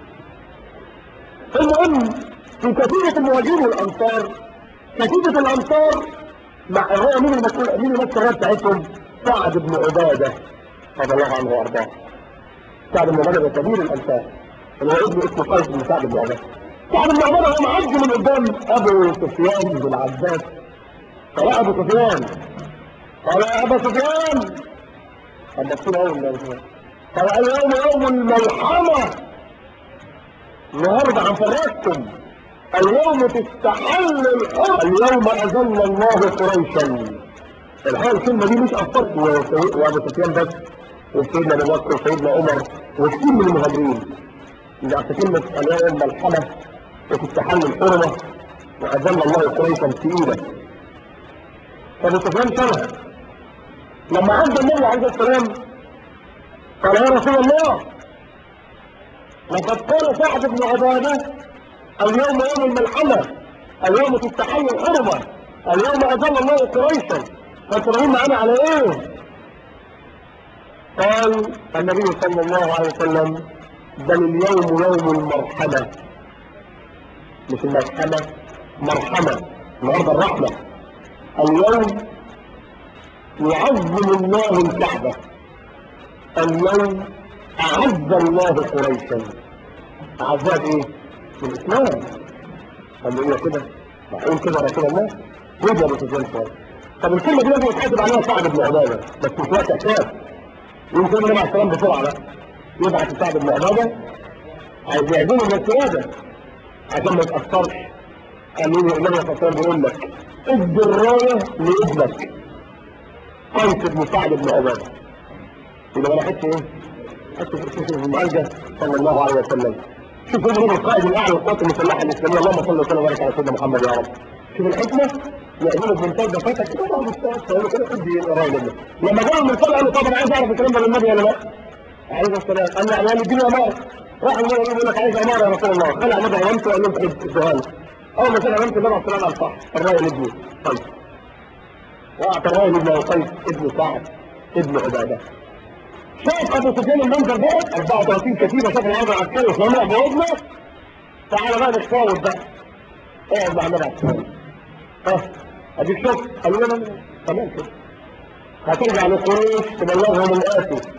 المهم في كتيبة المهاجرين والانصار كتيبة الانصار مع الرؤى مين المسؤول مين المسؤول الرؤى بتاعتهم سعد بن عبادة رضي الله عنه وارضاه سعد بن عبادة ده كبير الانصار اللي هو ابن اسمه قيس بن سعد بن عبادة سعد بن عبادة هو معدي من قدام ابو سفيان بن العباس قال ابو سفيان قال يا ابا سفيان حدثتنا اول قال اليوم يوم الملحمة النهارده هنفرجكم اليوم تستحل الحر اليوم اذل الله قريشا الحقيقه الكلمه دي مش اثرت وابو سفيان بس وسيدنا ابو بكر وسيدنا عمر وكثير من المهاجرين اللي اصل كلمه اليوم ملحمه وتستحل الحرمه واذل الله قريشا ثقيله فابو سفيان شرها لما عدى النبي عليه السلام قال يا رسول الله لقد قال سعد بن عباده اليوم يوم الملحمة اليوم تستحل الحرمة اليوم أذل الله قريشا فترون معنا على ايه قال النبي صلى الله عليه وسلم بل اليوم يوم المرحمة مش المرحمة مرحمة النهارده الرحمة اليوم يعظم الله الكعبة اليوم أعز الله قريشا أعزها ايه؟ بالإسلام قال له ايه كده؟ معقول كده رسول الله؟ خد يا ابو سفيان شويه طب الكلمه دي لازم يتحاسب عليها سعد بن عباده بس مش وقت احساس يمكن النبي عليه السلام بسرعه بقى يبعت سعد بن عباده عايز يعزمه من القياده عشان ما يتاثرش قال له النبي صلى الله عليه وسلم بيقول لك ادي الرايه لابنك قيس بن سعد بن عباده يبقى انا حته ايه؟ حته في المعالجه صلى الله عليه وسلم شوف هو هنا القائد الاعلى للقوات المسلحه الاسلاميه اللهم صل وسلم وبارك على سيدنا محمد يا رب شوف الحكمه يعملوا بمنتهى البساطه كده بعض الساعات يقول كده ادي الراي لله لما جاء من قال له طب انا عايز اعرف الكلام ده للنبي ولا لا؟ عليه السلام قال له يعني اديني اماره راح النبي يقول لك عايز اماره يا رسول الله قال النبي علمت وقال له انت السؤال اول ما سال علمت النبي عليه السلام قال صح الراي لابني طيب واعطى الراي لابن قيس ابن سعد ابن عباده شاف ابو سفيان المنظر ده 34 كتيبه شاف الوضع العسكري وسمع بوضنا تعالى بقى نتفاوض بقى اقعد مع النبي عليه السلام اه اديك شوف قالوا لنا تمام كده هترجع لقريش تبلغهم الاتي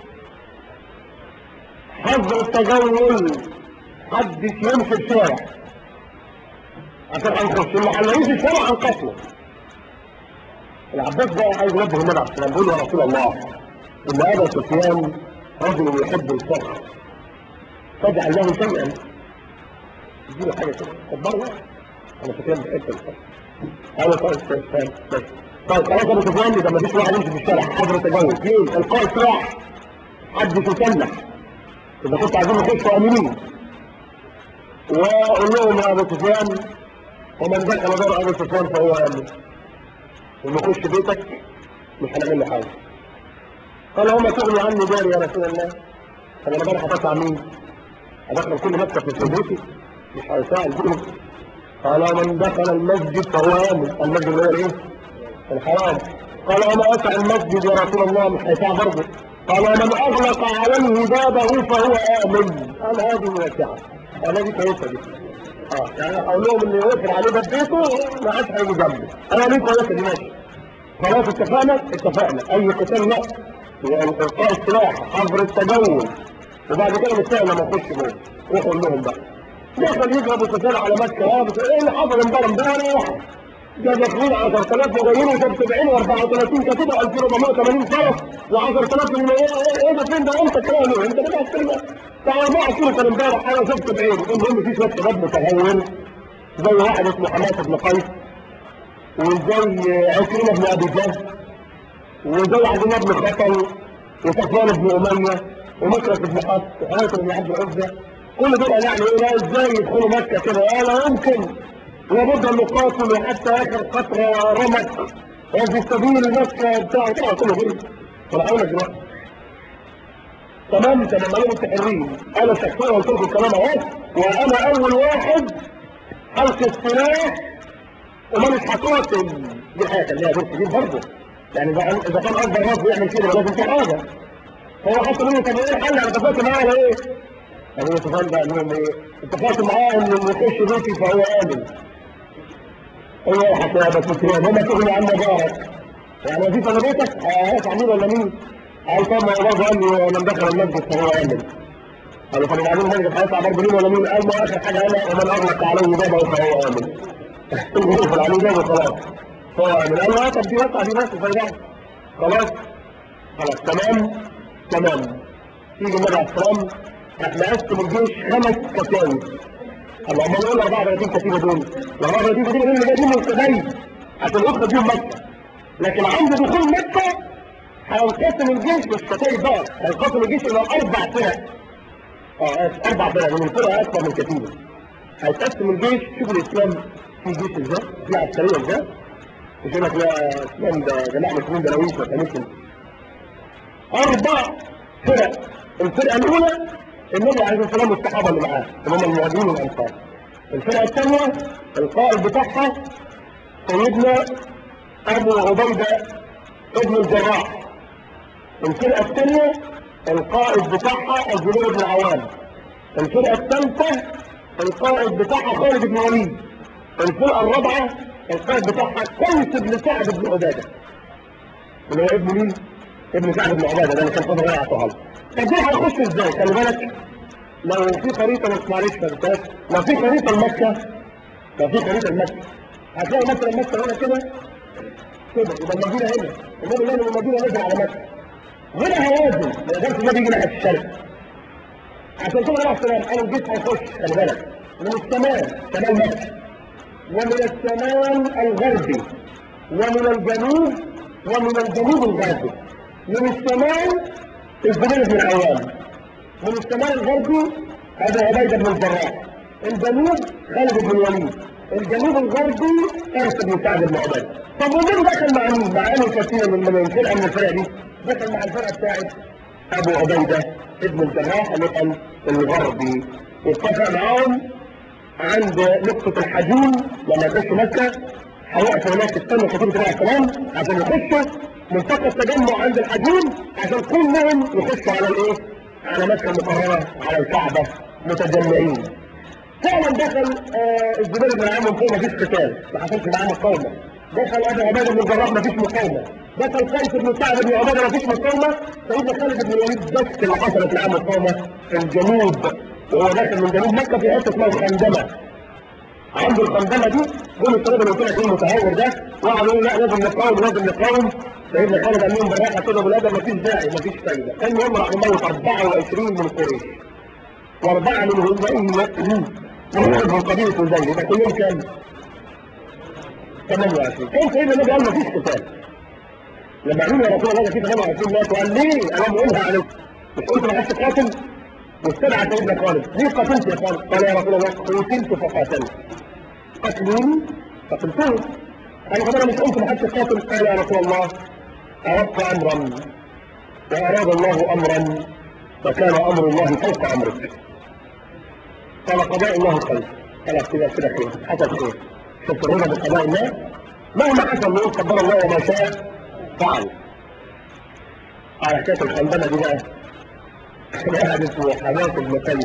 حظر التجول حدش يمشي الشارع عشان هنخش اللي هنلاقيه الشارع هنقتله العباس بقى عايز ينبه النبي عليه السلام بيقول يا رسول الله ان ابا سفيان رجل يحب الفخر فاجعل له شيئا اديله حاجه كده كبرنا ابو سفيان بيحب الفخر قالوا طيب طيب طيب طيب خلاص ابو سفيان ده ما فيش واحد يمشي في الشارع حظر التجول ليه القاء سلاح حد يسلح إذا كنت عايزين نخش آمنين وقول لهم يا أبو سفيان ومن دخل دار أبو سفيان فهو آمن ونخش بيتك مش هنعمل له حاجة قال هما تغني عني داري يا رسول الله طب أنا بقى هدخل مين؟ هدخل كل مكتب في بيتي مش هيساعد دول قال من دخل المسجد فهو آمن المسجد اللي هو الإيه؟ الحرام قال أنا أسعى المسجد يا رسول الله مش هيساعد برضه قال من اغلق عليه بابه فهو امن قال هذه واسعه انا دي كويسه دي اه يعني اقول لهم اللي يقفل عليه باب بيته ما عادش هيجي جنبي انا دي كويسه دي ماشي خلاص اتفقنا اتفقنا اي قتال لا والقاء السلاح حظر التجول وبعد كده نستنى لما نخش جوه روحوا لهم بقى دخل يضرب القتال على مكه اه بس ايه اللي حصل امبارح امبارح واحد ده داخلين 10000 وجايين وجاب 70 و34 كتيبه 2480 فرس و10000 من ايه ايه ده فين ده انت كلامه انت بقى كلمه ده 4 كيلو كان امبارح انا شفت بعيني المهم في شويه شباب متهور زي واحد اسمه حماسه بن قيس وزي عكرمه بن ابي جهل وزي عبد الله بن خطل وصفوان بن اميه ومكرس بن حفص وحاتم بن عبد العزه كل دول يعني ايه لا ازاي يدخلوا مكه كده لا يمكن لابد ان نقاتل حتى اخر قطره رمق وفي سبيل مكه بتاع طبعا كله غير فرعون دلوقتي تمام تمام انا متحرين انا شخصيا قلت لكم الكلام اهو وانا اول واحد حلق السلاح وما مش هقاتل دي حاجه كان ليها دور كبير برضه يعني اذا كان اكبر ناس بيعمل كده لازم في حاجه هو حتى مني طب ايه الحل انا اتفقت معاه على ايه؟ ابو سفيان بقى لهم ايه؟ اتفقت معاه ان يخش بيتي فهو امن ايه حكايه سفيان هما تغني عن جارك يعني وظيفه لبيتك هات عميل ولا مين؟ قال طب ما هو برضه قال لي من دخل المسجد فهو امن قالوا طب وبعدين المسجد هيطلع برضه مين ولا مين؟ قال ما اخر حاجه انا ومن اغلق عليه بابه فهو امن يدخل عليه بابه خلاص فهو امن قال له طب دي وسع دي بس زي بعض خلاص خلاص تمام تمام يجي النبي عليه السلام راح مقسم الجيش خمس كتايب الله ما نقول 34 كتيبه دول ال 34 كتيبه دول اللي جايين من القبائل عشان يدخل بيهم مكه لكن عند دخول مكه هينقسم الجيش مش كتايب بقى هينقسم الجيش الى اربع فرق اه اربع فرق من الفرقه اكثر من كتيبه هيتقسم الجيش شوف الاسلام في جيش ازاي في عسكريه ازاي مش يقول لك لا اسلام ده جماعه مسلمين دراويش ولا مسلم اربع فرق الفرقه الاولى النبي عليه الصلاه والسلام والصحابه اللي معاه اللي هم المهاجرين والانصار الفرقه الثانيه القائد بتاعها سيدنا ابو عبيده ابن الجراح الفرقه الثانيه القائد بتاعها الزبير بن العوام الفرقه الثالثه القائد بتاعها خالد بن وليد الفرقه الرابعه القائد بتاعها قيس بن سعد بن عباده اللي هو ابن مين؟ ابن سعد بن عباده ده اللي كان فاضل رايح طهال طب دول هيخش ازاي؟ خلي بالك لو في خريطه ما معلش فهمتهاش لو في خريطه لمكه لو في خريطه لمكه هتلاقي مثلا مكه هنا كده كده يبقى المدينه هنا النبي قال المدينه نزل على مكه هنا هوازن ما يقدرش النبي يجي ناحيه الشرق عشان كده راح سلام قالوا الجيش هيخش خلي بالك من الشمال شمال مكه ومن الشمال الغربي ومن الجنوب ومن الجنوب الغربي من الشمال الزبير بن العوام من الشمال الغربي ابو عبيده بن الجراح الجنوب خالد بن الوليد الجنوب الغربي ارس بن سعد بن عبيده طب ومين دخل مع مين؟ مع انه كثير من من الفرقه من الفرقه دي دخل مع الفرقه بتاعت ابو عبيده ابن الجراح اللي كان الغربي واتفق معاهم عند نقطه الحجون لما يخشوا مكه هيقفوا هناك يستنوا كتيبه عليه السلام عشان يخشوا ملتقى التجمع عند الحجون عشان كلهم يخشوا على الايه؟ على مكة المكرمة على الكعبة متجمعين فعلا دخل آه الزبير بن عامر فوق مفيش قتال ما حصلش معاه مقاومة دخل ابو عبيدة بن الجراح مفيش مقاومة دخل قيس بن سعد بن عبادة مفيش مقاومة سيدنا خالد بن الوليد بس اللي حصلت معاه مقاومة في الجنوب وهو داخل من جنوب مكة في حتة اسمها الخندمة عند الخندمة دي دول الشباب اللي قلت لك ايه المتهور ده وقعدوا لا لازم نقاوم لازم نقاوم سيدنا خالد قال لهم بالراحه كده بالادب مفيش داعي مفيش فايده كان يوم راح يموت 24 من قريش واربعه منهم بقوا من قبيله زيد يبقى كلهم كام؟ 28 كان سيدنا النبي قال مفيش قتال لما قالوا يا رسول الله في 28 ماتوا قال ليه؟ انا بقولها عليكم مش قلت ما حدش قاتل واستدعى سيدنا خالد ليه قتلت يا خالد؟ قال يا رسول الله قتلت فقاتلت قتلوني فقتلتهم قال طب انا مش قلت ما حدش قاتل قال يا رسول الله اردت امرا واراد الله امرا فكان امر الله فوق امرك قال قضاء الله خير خلاص كده كده خير حصل خير شفت الرضا بقضاء الله مهما حصل نقول قدر الله وما شاء فعل على حكايه الخندمه دي بقى واحد اسمه حماس بن قيس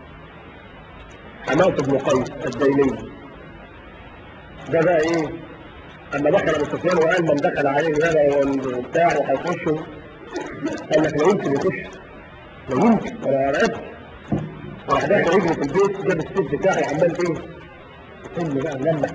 حماس بن قيس الديني ده بقى ايه اما دخل ابو سفيان وقال من دخل عليه هذا وبتاع وهيخشوا قال لك لا يمكن يخش لا يمكن ولا عرفت راح داخل يجري في البيت جاب السيف بتاعه وعمال ايه يقول له بقى لمح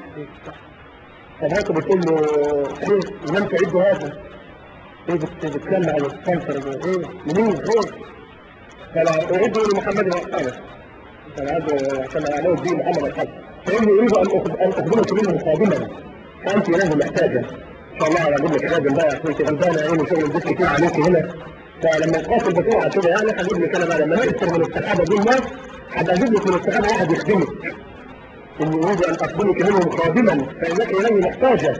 فمراته بتقول له ايه لم تعد هذا ايه بتتكلم على السنتر ايه منين ايه قال اعده لمحمد واصحابه كان عنده عشان اعلمه الدين محمد واصحابه فاني اريد ان اخدمك منه خادما فانت لازم محتاجه ان شاء الله هجيب لك خادم بقى عشان انت غلبانه عيني شغل البيت كتير عليك هنا فلما القاتل بتوعها كده يعني هجيب لك انا بقى لما نكسر من الصحابه دول ناس هبقى اجيب لك من الصحابه واحد يخدمك اني اريد ان اخدمك منهم خادما فانك اليه محتاجه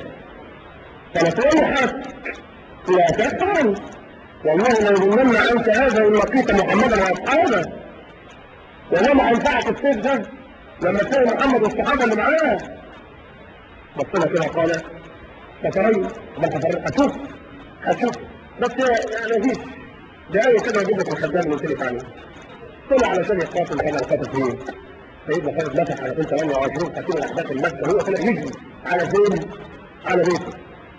فنصيحتك لا تفعل والله لو ظننا عنك هذا ان لقيت محمدا واصحابه وما انفعك السيف ده لما تلاقي محمد والصحابه اللي معاه بص لها كده قال فتري ما تفرق هتشوف هتشوف بس يعني مفيش دقايق كده يجيب لك الخدام اللي قلت لك عليه طلع علشان يقاتل كان القاتل فين سيدنا خالد مسح على 28 قتيل الاحداث المكه هو طلع يجري على فين؟ على بيته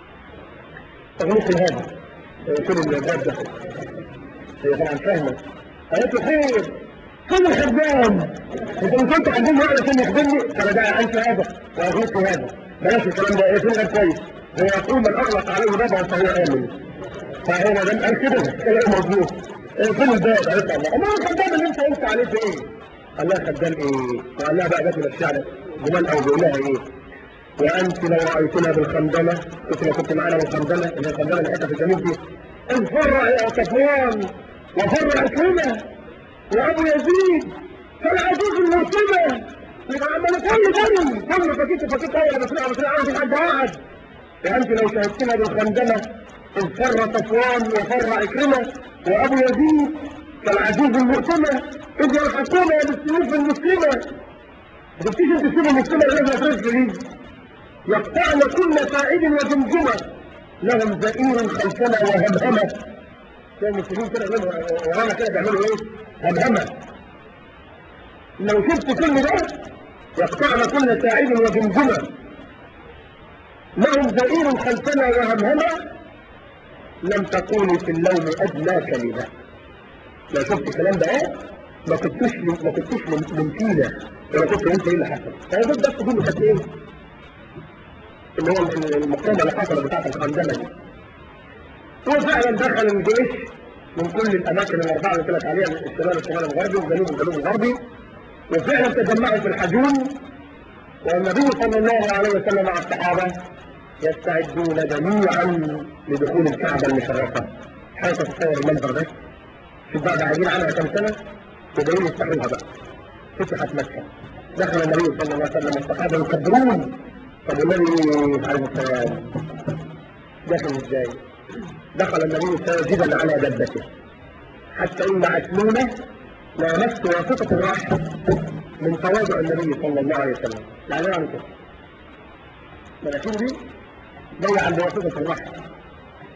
تغليق هذا فين الباب ده هي طبعا فاهمه قالت له خير فين الخدام؟ انت مش كنت خدمني علشان يخدمني؟ قال ده انت هذا واغلق هذا بلاش الكلام ده ايه فين غير كويس هو يقول من اغلق عليه بابا فهو امن فهو ما دام قال كده كلام مظبوط إيه فين الباب؟ قالت له الله امال الخدام اللي انت قلت عليه فين؟ قال لها خدام ايه؟ وقال لها بقى جت من الشعر جمال او بيقول لها ايه؟ وانت لو رايتنا بالخندله كنت لو كنت معانا بالخندله اللي هي الخندله اللي حته في الجنوب دي اذ فرع يا صفوان وفرع كلمه وابو يزيد فالعجوز المرسله يبقى عمال كل دم كل فكيت فكيت اول بسرعه بسرعه في حد واحد وانت لو شاهدتنا بالخندله اذ فر صفوان وفر اكرمه وابو يزيد كالعجوز المؤتمه اذ يلحقون بالسيوف المسلمه ما تفتيش انت السيوف المسلمه اللي نازله في رجل يقطعن كل ساعد وجمجمه لهم زئير خلفنا وهمهمه كان المسلمين كده ورانا كده بيعملوا ايه؟ همهمه لو شفت كل ده يقطعن كل ساعد وجمجمه لهم زئير خلفنا وهمهمه لم تقولي في اللوم ادنى كلمه لو شفت الكلام ده ايه ما كنتوش ما كنتوش من فينا ولا كنت انت ايه اللي حصل انا دول بس دول كانت ايه اللي هو المقاومه اللي حصلت بتاعت الخندمه دي وفعلا دخل الجيش من كل الاماكن الاربعه اللي قلت عليها الشمال الشمال الغربي والجنوب الجنوب الغربي وفعلا تجمعوا في الحجون والنبي صلى الله عليه وسلم مع الصحابه يستعدون جميعا لدخول الكعبه المشرفه حيث تتصور المنظر ده شوف بقى بعدين عنها كم سنة وجايين يفتحوها بقى فتحت مكة دخل النبي صلى الله عليه وسلم الصحابة يكبرون طب النبي عليه السلام دخل ازاي؟ دخل النبي ساجدا على دبته حتى ان عتمونة لامست واسطة الرحم من تواضع النبي صلى الله عليه وسلم يعني يعني كده مناخير دي جاية عند واسطة الرحم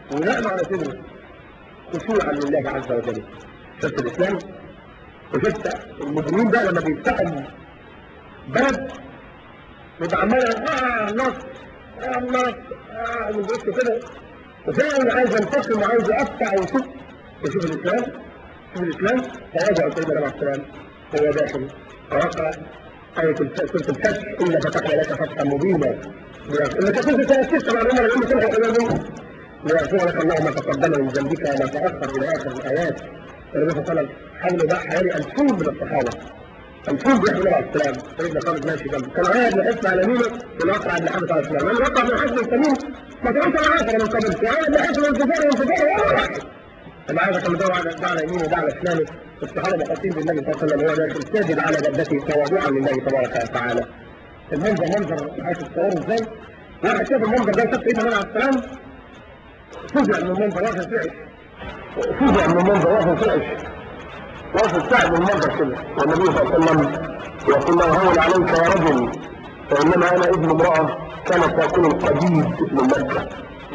ونقم على صدره خشوعا لله عز وجل شفت الاسلام وشفت المجرمين بقى لما بيفتحوا بلد يبقى عمال اه نصر اه نصر اه ويبص كده وفعلا عايز ينتقم وعايز يقطع ويشوف يشوف الاسلام شوف الاسلام تواضع سيدنا عليه السلام هو داخل وقرا آية سورة الفتح إلا فتحنا لك فتحا مبينا إنك كنت تأسست مع الأمر لما تلحق إلى الأمور ليغفر لك الله ما تقدم من ذنبك وما تأخر إلى آخر الآيات النبي صلى الله عليه وسلم حول بقى حوالي 2000 من الصحابة 2000 بيحملوا على السلام سيدنا خالد ماشي جنبه كان عياد بن حسن على يمينه والأقرع بن حسن على الشمال لما الأقرع بن حسن السمين ما كانش على عشرة من قبل وعياد بن حسن الانتفاع والانتفاع ولا واحد العادة كان ده على ده على يمينه وده على شماله الصحابة مقاطين بالنبي صلى الله عليه وسلم وهو داخل ساجد على جدته تواضعا لله تبارك وتعالى المنظر منظر عايز تصوره ازاي؟ واحد شاف المنظر ده شاف سيدنا عليه السلام فزع من المنظر واحد فعش فزع من المنظر واحد فعش واحد ساعد من المنظر كده والنبي صلى الله عليه وسلم يقول له هون عليك يا رجل فانما انا ابن امراه كانت تاكل القديد من مكه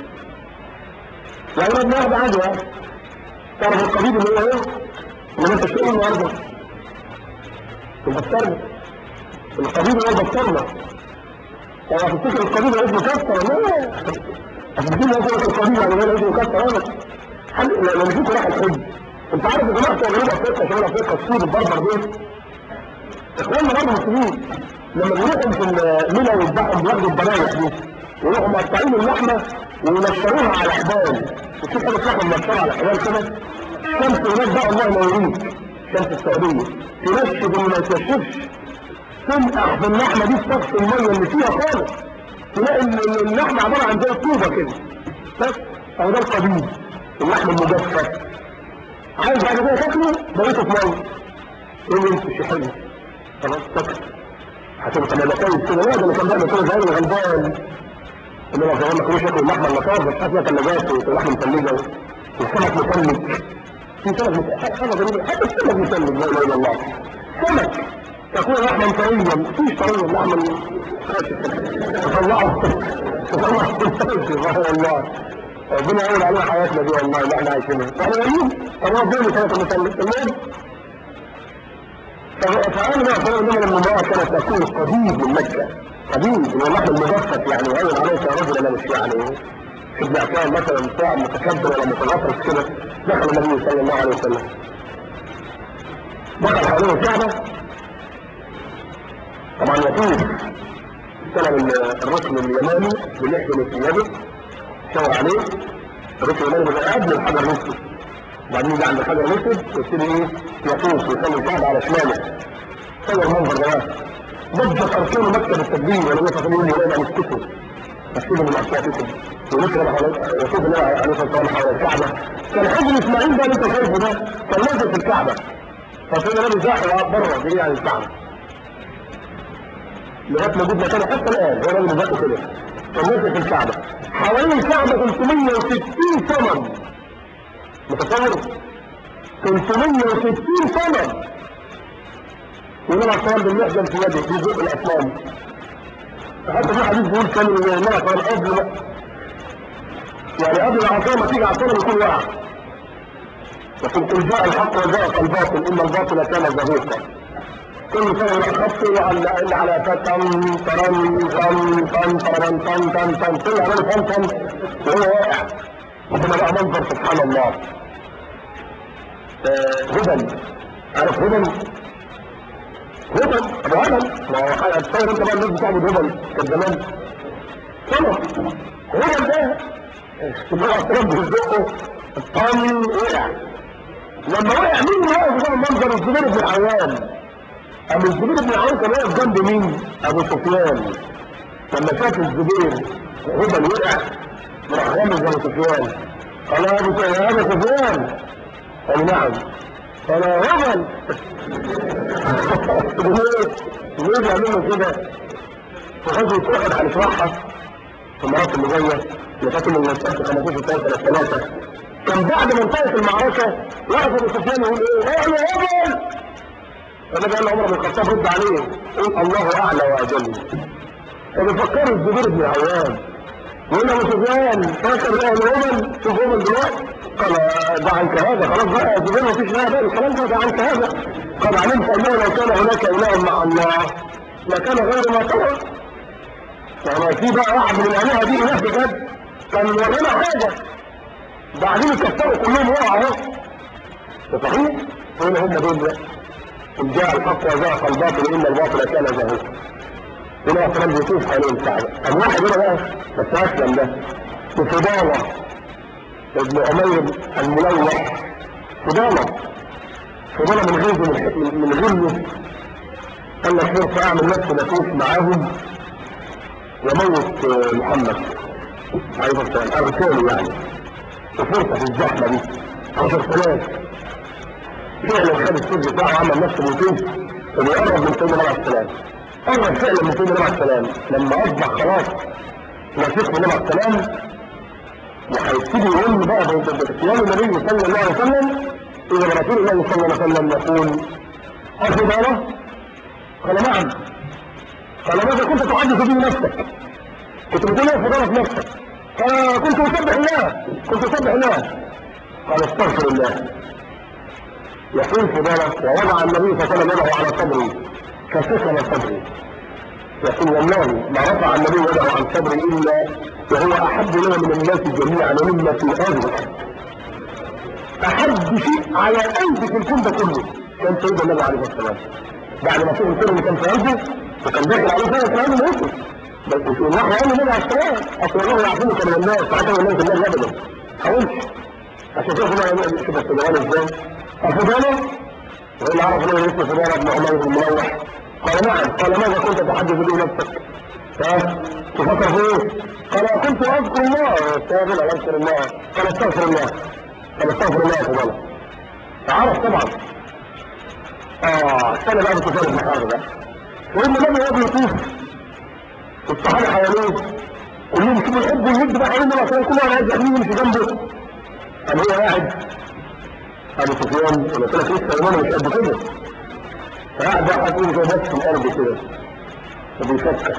يعني ابن واحد عدوى تعرف القديد اللي هو ايه؟ اللي انت تقول النهارده البطارمه القديد اللي هو البطارمه هو هتفتكر القديد اللي اسمه كسر لا هتفتكر القديد يعني اللي اسمه كسر انا حد لما جيت راح الحج انت عارف يا جماعه جنوب افريقيا شمال افريقيا السود البربر دول اخواننا برضه مسلمين لما بيروحوا في المنى ويذبحوا بياخدوا البرايح دي ويروحوا مقطعين اللحمه وينشروها على حبال وتشوف حاجه لحمه منشره على حبال كده شمس هناك بقى الله ما يريد شمس السعوديه تنشف وما تنشفش تنقع في اللحمه دي في طفس الميه اللي فيها خالص تلاقي اللحمه عباره عن زي الطوبه كده بس اهو ده القديم اللحم المجفف عايز بعد كده تاكله بقيته في ميه ايه يمشي حلو خلاص تاكل هتبقى لما كويس كده لا ده اللي كان بيعمل كده زي الغلبان اللي هو كمان ما كانوش ياكلوا اللحمه المطار بس حتى ثلاجات واللحمه متلجه والسمك متلج في سمك حاجه غريبه حتى السمك متلج لا اله الا الله سمك تكون لحما طريا مفيش طريا اللحمه تطلعه تطلعه سبحان الله ربنا يعين علينا حياتنا دي والله اللي احنا عايشينها احنا غريب طب ربنا كانت متلج المهم فأنا بقى فرق لما المرأة كانت تكون قديم من مكة قديم من اللحم المجفف يعني وهين عليك يا رجل انا مش يعني ابن عفان مثلا بتاع متكبر ولا متغطرس كده دخل النبي صلى الله عليه وسلم دخل حوالين الكعبة طبعا يطوف سلم الركن اليماني باللحية في يده شاور عليه الركن اليماني بيبقى قبل الحجر الاسود وبعدين يجي عند الحجر الاسود ويبتدي ايه يطوف ويخلي الكعبة على شماله صور المنظر ده ضجت اركان مكه بالتكبير ولم يستطيعوا ان يلاقوا مسكته مسكته من اصواتكم ونشرب يشوف النبي عليه الصلاه والسلام حول الكعبه كان حجر اسماعيل ده اللي انت شايفه ده كان نازل في الكعبه فسيدنا النبي زاحوا بره جري عن الكعبه لغايه موجود مكانه حتى الان هو راجل ذاته كده كان نازل في الكعبه حوالين الكعبه 360 صنم متصور 360 صنم والنبي عليه الصلاه بالمحجن في يده بيزق الاصنام حتى في حديث بيقول كان النبي صلى الله عليه وسلم يعني قبل العصا ما تيجي عصا يكون واقع يقول قل جاء الحق وجاء الباطل ان الباطل كان زهوقا كل سنه يروح خط اللي على فتن ترن تن تن ترن تن تن تن كل عمال تن تن وهو واقع ربنا بقى منظر سبحان الله هدى عارف هدى هبل ابو هبل ما هو حاجه تصور انت بقى الناس بتعبد هبل كان زمان صنع هبل ده اللي هو رب رزقه الطن وقع لما وقع مين اللي واقف قدام المنظر الزبير بن حيان ابو الزبير بن حيان كان واقف جنب مين؟ ابو سفيان لما شاف الزبير هبل وقع راح رمز ابو سفيان قال يا ابو يا ابو سفيان قال نعم قال هبل ليه بيعملوا كده وغزوة احد هنشرحها في المرات اللي جاية اللي فاتت من المنطقة 15 3 3 كان بعد ما انتهت المعركة وقف ابو سفيان يقول ايه؟ اعلى هبل فالنبي قال عمر بن الخطاب رد عليه قول الله اعلى واجل فبيفكروا الزبير بن عوام وهنا ابو سفيان فاكر ايه الامم شوف امم دلوقتي قال ده عنك هذا خلاص بقى يا سفيان مفيش بقى الكلام ده ده عنك هذا قد علمت انه لو كان هناك اله مع الله لكان غير ما ترى يعني في بقى واحد من الالهه دي اله بجد كان ورانا حاجه بعدين كسروا كلهم وقعوا اهو ده صحيح؟ فين هم دول بقى؟ إن جاء الحق وزاق الباطل إن الباطل كان زهوقا هنا أصلا بيشوف حوالين الكعبة أم واحد هنا بقى بس أسلم ده وفضالة ابن عمير الملوح فضالة فضالة من غيظه من من غله قال لك فرصة أعمل نفسي بطوف معاهم وموت محمد عليه السلام أرساله يعني وفرصة في الزحمة دي 10000 فعلا خد السر بتاعه عمل نفسه بيطوف وبيقرب من سيدنا عليه السلام قرب فعلا من سيدنا عليه السلام لما اصبح خلاص وثيق من عليه السلام وهيبتدي يقول بقى بصيام النبي صلى الله عليه وسلم اذا رسول الله صلى الله عليه وسلم يقول افضل قال نعم قال ماذا كنت تحدث به نفسك كنت بتقول ايه فضلت نفسك قال كنت اسبح الله كنت اسبح الله قال استغفر الله يقول فضالة ووضع النبي صلى الله عليه وسلم يده على صدري كسكن صدري يقول والله ما رفع النبي يده عن صدري الا وهو احب لنا من الناس جميعا مما في هذه الارض احب شيء على قلبي في الكون ده كله كان سيدنا النبي عليه الصلاه والسلام بعد ما فهم كل اللي كان في قلبه وكان داخل عليه فعلا في قلبه موته بس في النحو قال النبي عليه الصلاه اصل الله يعصمك من الناس حتى الناس الناس ابدا حاولش عشان كده هنا شوف السودان ازاي الفضالة واللي عرف انه اسمه فضالة بن عمير الملوح قال نعم قال ماذا كنت تحدث به نفسك ها تفكر في ايه قال كنت اذكر الله استغفر الله اذكر الله قال استغفر الله قال استغفر الله يا فضالة فعرف طبعا اه استنى بقى بتفاهم بن حارث ده وإن النبي وهو بيطوف والصحابة حواليه كلهم كانوا يحبوا يمد بقى حوالين النبي عشان كل واحد عايز يحميه يمشي جنبه قام هو قاعد ابو سفيان انا قلت لك لسه امام مش قد كده فقعد بقى حاطين زي بس في الارض كده وبيفكر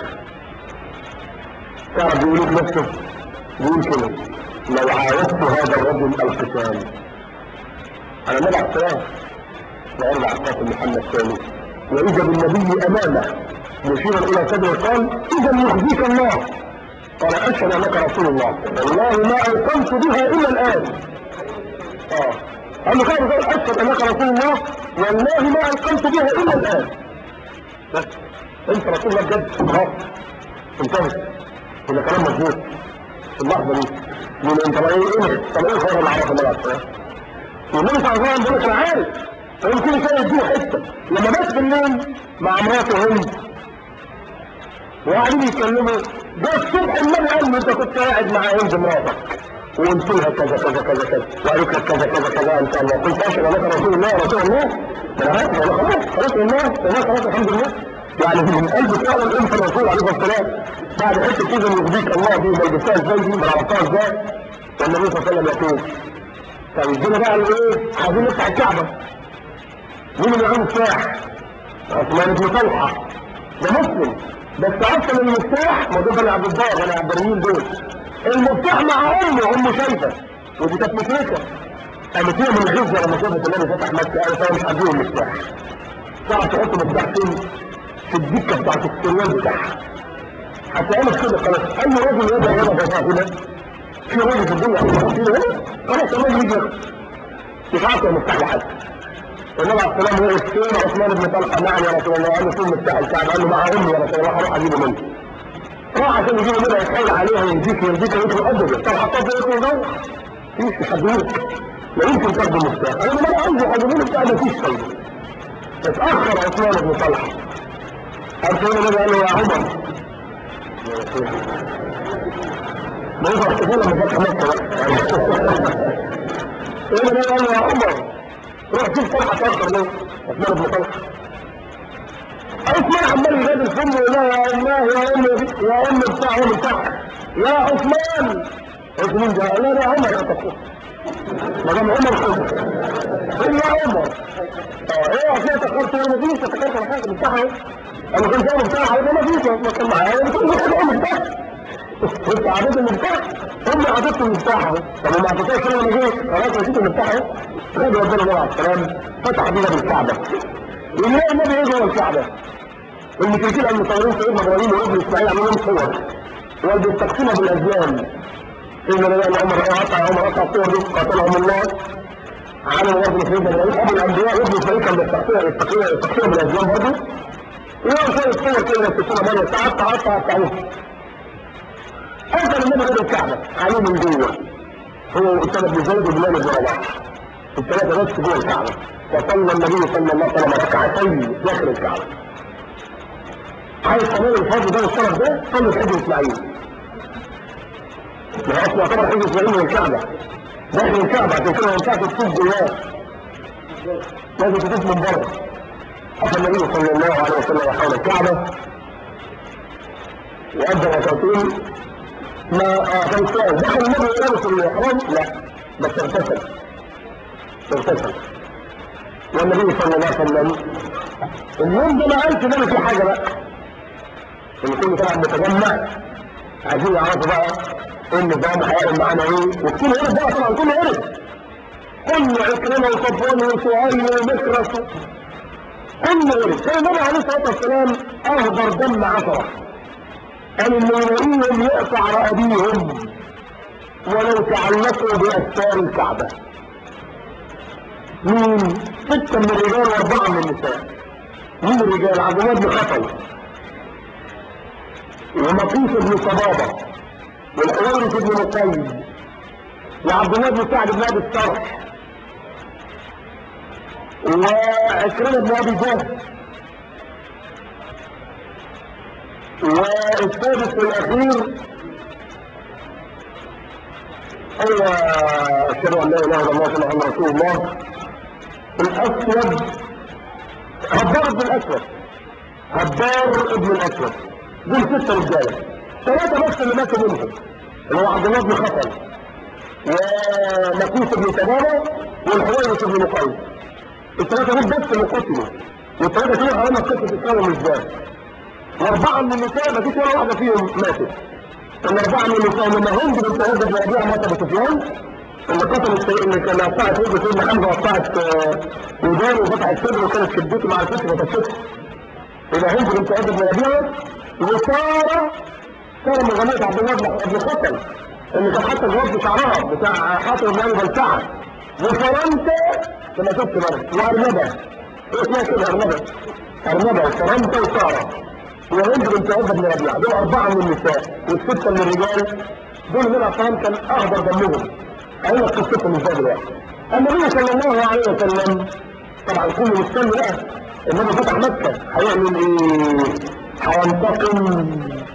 تعرف بيقول لك نفسه بيقول كده لو عاودت هذا الرجل القتال انا ملعب السلام وارجع قاتل محمد ثاني واذا بالنبي امامه مشيرا الى صدره قال اذا يخزيك الله قال اشهد انك رسول الله والله ما ايقنت بها الا الان اه قال له كده قال اشهد انك رسول الله والله ما ايقنت بها الا الان بس انت رسول الله بجد خلاص انتهت ولا كلام مظبوط في اللحظه دي يقول انت بقى ايه ايه طب ايه خير العرب الله عليه السلام والنبي صلى الله عليه وسلم بيقول انا عارف فيقول كل شويه يديله حته لما بات بالليل مع مراته هند وقاعدين يتكلموا ده الصبح النبي قال له انت كنت قاعد مع هند مراتك وقلت لها كذا كذا كذا كذا وقالت لك كذا كذا كذا ان شاء الله قلت اشهد انك رسول الله رسول الله انا عارف انا خلاص خلاص الله انا خلاص الحمد لله يعني من قلب فعلا انت الرسول عليه الصلاه والسلام بعد حته كده يغذيك الله دي بلبسها ازاي دي ما عرفتها ازاي والنبي صلى الله عليه وسلم يقول طب يدينا بقى الايه عايزين نفتح الكعبه مين اللي معاه مفتاح؟ عثمان بن طلحه ده مسلم بس اصلا المفتاح ما ده بني عبد الله بني عبد الرحيم دول المفتاح مع امه ام شايفه ودي كانت مشركه قامت هي من الغزه لما شافت النبي فتح مكه قالت انا مش هديهم المفتاح تعرف تحط مفتاح فين؟ في الدكه بتاعت السريان بتاعها حتى قالت كده خلاص اي راجل يقدر يضع بتاع كده في راجل في الدنيا يحط فيه هنا خلاص الراجل يجي مش عارف المفتاح لحد النبي عليه السلام وقف فين عثمان بن طلحه نعم يا رسول الله قال له فين مفتاح الكعبه قال له مع امي يا رسول الله هروح اجيبه منه راح عشان يجيبه منها يتحايل عليها ويديك يرضيك ويديك ابدا طب حطها في ايه جوه مفيش يحبوك لا يمكن تاخده مفتاح انا ما عايز يحبوني بتاع مفيش فايده اتاخر عثمان بن طلحه عارف ايه النبي قال له يا عمر ما ينفع تقول لما فتح مكه بقى ايه النبي قال له يا عمر روح شوف طلحه تاخر ليه عثمان بن طلحه عثمان عمال يجادل في امه يقول لها يا اماه يا ام يا ام بتاع ام بتاع يا عثمان عثمان ده قال يا عمر يا تقول ما دام عمر خد قول يا عمر اه ايه عشان تاخرت انا ما فيش تاخرت على حاجه بتاعها انا كنت انا بتاعها وده ما فيش ما كان معايا انا كنت باخد عمر بتاعها انت عدد المفتاح هم عددت المفتاح اهو طب وما عطيتوش انا لما جيت خلاص نسيت المفتاح اهو خد ربنا الله على السلام فتح بينا بالكعبه يلاقي النبي ايه جوه الكعبه المشركين المصورين سيدنا ابراهيم وابن اسماعيل عملوا لهم صور وبيستقسموا بالازيان سيدنا النبي عمر قطع عمر قطع الصور دي قاتلهم الله عملوا برضه سيدنا ابراهيم ابو الانبياء وابن اسماعيل كان بيستقسموا يستقسموا بالازيان برضه ويوم شويه صور كده يستقسموا مره ساعات ساعات ساعات ساعات أفضل النبي غير الكعبة عليه من جوه هو أسامة بن زيد وبلال بن رباح الثلاثة بس جوه الكعبة وصلى النبي صلى الله عليه وسلم ركعتين داخل الكعبة عايز كمان الفضل ده والشرف ده صلي في حجر إسماعيل ما هو أصلا يعتبر حجر إسماعيل من الكعبة داخل الكعبة عشان كده ما ينفعش تشوف جواه لازم تشوف من بره أتى النبي صلى الله عليه وسلم حول الكعبة وأدى ركعتين ما كان سؤال دخل النبي لابس الاحرام لا بس اغتسل اغتسل والنبي صلى الله عليه وسلم اليوم ده ما قالش ده في حاجه بقى اللي كله طبعا متجمع عايزين يعرفوا بقى ايه النظام هيعمل معانا ايه وكله عرف بقى طبعا كله عرف كل عكرمه وصفوان وسعيد ومكرس كله عرف كان النبي عليه الصلاه والسلام اهدر دم عشره قال اللي يلاقيهم يقطع رقابيهم ولو تعلقوا بأستار الكعبة مين ستة من الرجال واربعة من النساء مين الرجال عبد الله بن خطل ومقيس بن صبابة والحوارث بن مقيد وعبد الله بن سعد بن ابي الصرح وعكرمة بن ابي جهل والسادس والاخير هو اشهد ان لا اله الا الله محمد رسول الله الاسود هبار ابن الاسود هبار ابن الاسود دول ستة رجالة ثلاثة بس اللي ماتوا منهم اللي هو عبد الله بن خطل ومكوس بن تمامة والحويرث بن مقيم الثلاثة دول بس اللي قتلوا والثلاثة دول علامة قصة الإسلام ازاي واربعة من النساء ما فيش ولا واحدة فيهم ماتت الاربعة من النساء لما هند بنت هند بن ربيعة مات ابو سفيان اللي قتل السيد اللي كان قطعت يد سيدنا حمزة وقطعت ودانه وفتحت صدره وكانت شدته مع الفتح وفتحته يبقى هند بنت هند بن ربيعة وسارة سارة من غنية عبد الله بن خطل اللي كان حتى جواب شعرها بتاع حاطر بن ابي بلتعة وفرنسا كما شفت مرة وارنبة ايه اسمها كده ارنبة ارنبة وفرنسا وسارة وهند بنت عبد بن ربيعة دول أربعة من النساء والستة من الرجال دول من الأطفال كان أخضر دمهم أقول لك قصتهم ازاي دلوقتي النبي صلى الله عليه وسلم طبعا كل مستني بقى النبي فتح مكة هيعمل إيه؟ هينتقم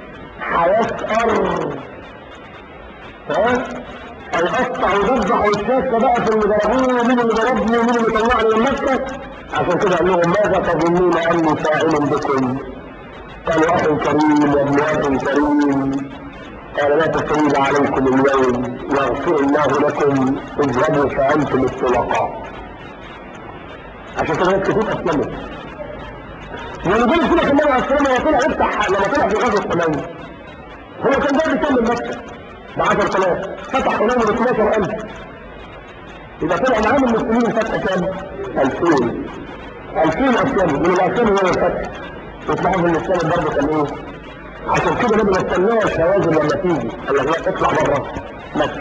هيسأر ها؟ هيقطع ويذبح ويتشاكى بقى في اللي ضربوه مين اللي ضربني ومين اللي طلعني من مكة عشان كده قال لهم ماذا تظنون أني فاعل بكم؟ قالوا أخ كريم وابن أخ كريم قال لا تسريب عليكم اليوم يغفر الله لكم اذهبوا فأنتم الطلقاء عشان كده ناس كتير أسلموا ولذلك كده كمان أسلموا لما طلع يفتح لما طلع في غزوة حنين هو كان جاي بيسلم مكة ب 10000 فتح حنين ب 12000 يبقى طلع معاهم المسلمين فتح كام؟ 2000 2000 أسلموا من الأسلام هو الفتح وتلاحظ ان السنة برضه كان ايه عشان كده ما بنستناش هوازن لما تيجي قال لك لا اطلع بره مكة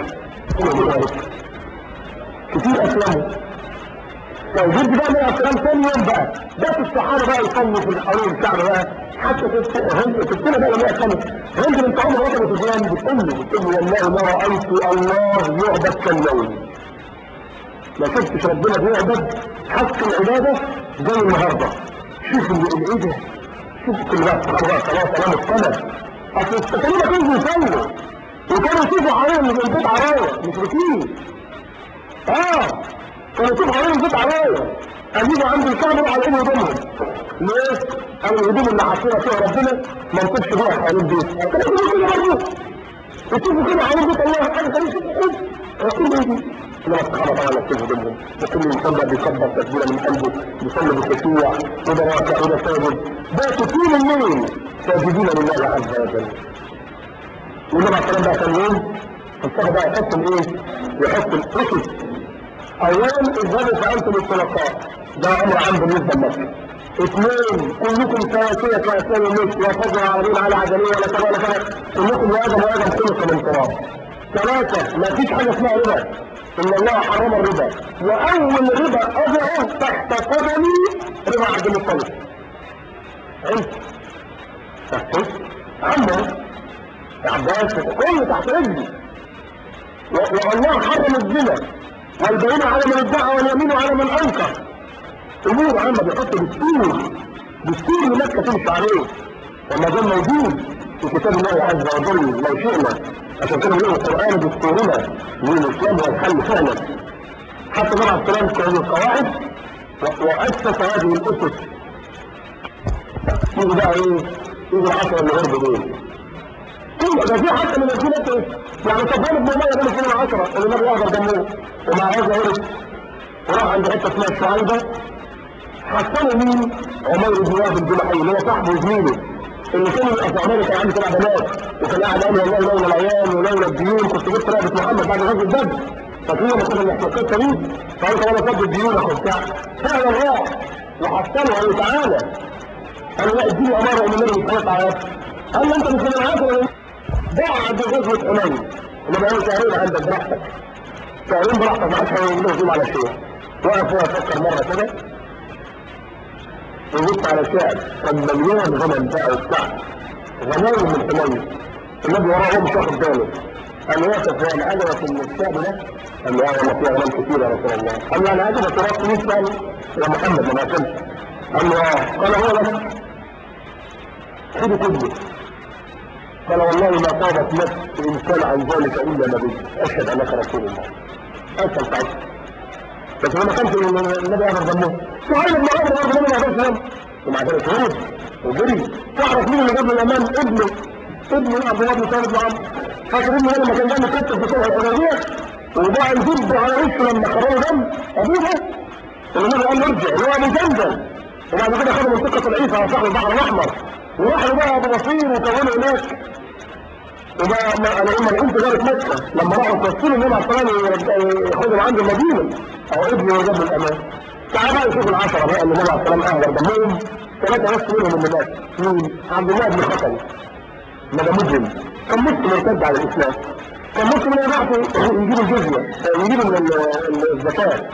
كتير اسلموا لو جبت بقى من الاسلام ثاني يوم بقى ده في الصحابه بقى يصلوا في حوالين الكعبه بقى حتى في السنه في السنه بقى لما اسلموا هند بنت عمر وطن سفيان بتقول له بتقول له والله ما رايت الله يعبد كاليوم ما شفتش ربنا بيعبد حق العباده زي النهارده شوف الايه ده شوف كل بقى الصحابه صلاه سلام السنه اصل كانوا كانوا يصلوا وكانوا يشوفوا عليهم من البيت عرايه مشركين اه كانوا يشوفوا عليهم البيت عرايه اجيبوا عند الكعبه على ايد هدومهم ليه؟ قالوا الهدوم اللي حاطينها فيها ربنا ما نطيبش بيها حوالين البيت كانوا يقولوا كده برضه يشوفوا كده حوالين بيت الله حاجه كانوا يشوفوا كده كل ايه لما الصحابه طبعا لابسين هدومهم وكل انسان بقى بيكبر تكبيره من قلبه بيصلي بالخشوع وده راكع وده ساجد باتوا طول الليل ساجدين لله عز وجل والنبي عليه السلام بقى كان يوم الصحابة بقى يحط الايه؟ يحط الاسس اولا اذهبوا فانتم الطلقاء ده امر عام بالنسبه لمكه اثنين كلكم سواسية كأسلام الملك لا فضل عربين على عجمية ولا كذا ولا كذا كلكم وادم وادم خلق من تراب ثلاثة ما فيش حاجة اسمها ربا إن الله حرم الربا وأول ربا أضعه تحت قدمي ربا عبد المطلب انت تحت عمه عباس كله تحت رجلي والله حرم الزنا والبينة على من ادعى واليمين على من انكر امور عامة بيحط دستور دستور لمكة تمشي عليه وما زال موجود في كتاب الله عز وجل لو شئنا عشان كده بنقول القرآن دستورنا من الإسلام هو الحل فعلا حتى نرى السلام كان القواعد وأسس هذه الأسس يجي بقى إيه؟ يجي العشرة اللي هربوا دول كل ده في حتى من الجنة يعني صفوان بن أمية بين اثنين العشرة اللي النبي أخبر دموه ومع هذا هرب وراح عند حتة اسمها الشعيبة حصلوا مين؟ عمير بن وهب الجمحي اللي هو صاحبه وزميله اللي كان يبقى في عمير كان عنده سبع بنات وكان قاعد قال والله لولا العيال ولولا الديون كنت جبت رقبة محمد بعد غزوة بدر فاكرين لما كنا بنحكي القصة دي؟ فقالوا طب انا فضل الديون اخو بتاع فعلا راح وحصلوا قالوا تعالى قال لا اديني اماره ان النبي مش هيقع قال له انت مش من العشرة بعد غزوة حنين اللي بقى شهرين عندك براحتك شهرين براحتك ما عادش هيقولوا على شيء وقف هو يفكر مرة كده وجبت على شعر كان مليون غنم بقى وبتاع غنايم من حنين النبي وراه مش واخد باله قال له يا سفيان عجبك ان الشعب ده؟ قال له اه والله فيها غنم كتير يا رسول الله قال له انا عجبك راس 100 سنه يا محمد ما كانش قال له اه قال هو لك خذ كله قال والله ما طابت نفس انسان عن ذلك الا نبي اشهد انك رسول الله اسال ساعتها بس هو ما كانش النبي امر ذنبه سهيل بن عمرو برضه النبي ما كانش ذنب ومع ذلك هرب وجري تعرف مين اللي جاب له الامان ابنه ابنه عبد الله بن طالب بن عمرو فاكر ابنه لما كان جاي مكتب في صلح الحديبيه وضاع الجد على وشه لما قرروا دم ابوه ده النبي قال له ارجع اللي هو ابو جندل وبعد كده خدوا منطقه العيسى على صاحب البحر الاحمر وراحوا بقى ابو بصير وكونوا هناك وبقى ما انا لما كنت جارة مكة لما راحوا توصلوا النبي عليه السلام ياخدوا عند المدينة او ابنه وجاب الامان تعال بقى نشوف العشرة بقى اللي النبي عليه السلام اهدر دمهم ثلاثة بس منهم اللي مات مين؟ عبد الله بن خطل ما ده مجرم كان مسلم مرتد على الاسلام كان مسلم يبعثوا يجيبوا الجزية يجيبوا من الزكاة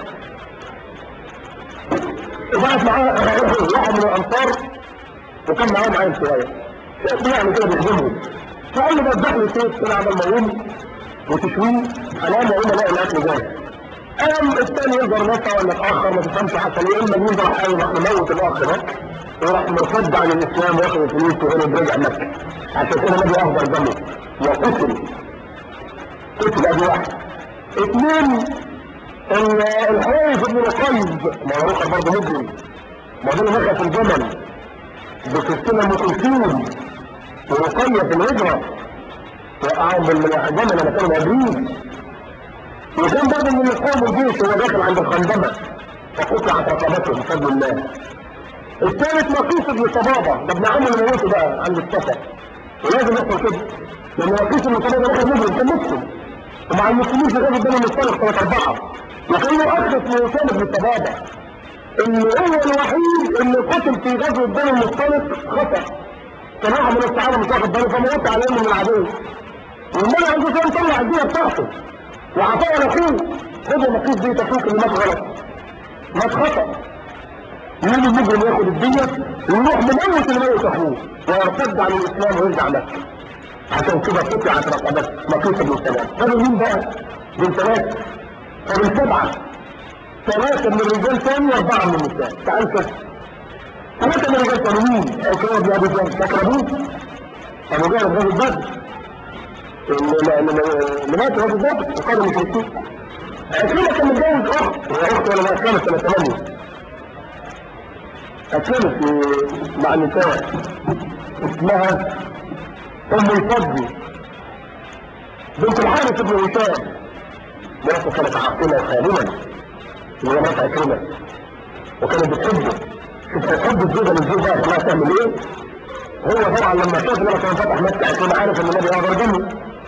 وبعت معاه واحد من الانصار وكان معاهم عيل صغير يعني كده بيخدمهم فقال له بقى ادخل السيف كده عمل موم وتشويه انام واقوم الاقي الاكل جاهز قام الثاني يقدر نفسه ولا اتاخر ما تفهمش حتى ليه اما مين راح قايم راح مموت الاخ ده وراح مرتد عن الاسلام واخد الفلوس وهرب رجع مكه عشان كده النبي اهدر دمه وقتل قتل ابي واحد اثنين الحارث بن رقيب ما هو رقب برضه مجرم ما هو نخى في الجمل بسلسله ام كلثوم ورقية في الهجرة وقعهم بالجمل لما كانوا مهاجرين وكان برضه من القوم الجيش هو داخل عند الخندمة فقطعت رقبته بفضل الله الثالث مقيس بن صبابة ده ابن عم اللي موته بقى عند السفر ولازم يحصل كده لان مقيس بن صبابة ده كان مجرم كان مسلم ومع المسلمين في غزوة بني المصطلق سنة أربعة وكان له أخ اسمه أسامة بن صبابة إن هو الوحيد اللي قتل في غزوة بني المصطلق خطأ كان واحد من الصحابه مش واخد باله فموت على انه من العدو والنبي عليه الصلاه والسلام طلع الدنيا بتاعته وعطاه لاخوه خدوا مقيس دي تفوق اللي مات غلط مات خطا يجي المجرم ياخد الدنيا ويروح مموت اللي موت اخوه ويرتد عن الاسلام ويرجع مكه عشان كده قطعت رقبته مقيس بن سلام قالوا مين بقى؟ من ثلاثه فمن سبعه ثلاثه من الرجال ثاني واربعه من النساء تعال كده ثلاثة من رجال تنوين عكرمة بن أبي جهل فاكر أبوه؟ أبو جهل غزو بدر اللي مات غزو بدر وقال المشركين عكرمة كان متجوز أخت وهي أخت ولا ما أسلمت سنة 8 أسلمت مع النساء اسمها أم الفضل بنت الحارث بن هشام مراته كانت عاقلة خالما اللي هي مرات عكرمة وكانت بتحبه تحب الزوجة للزوج بقى الله تعمل ايه هو طبعا لما شاف ان انا كان فتح مكة عشان عارف ان النبي هذا دمه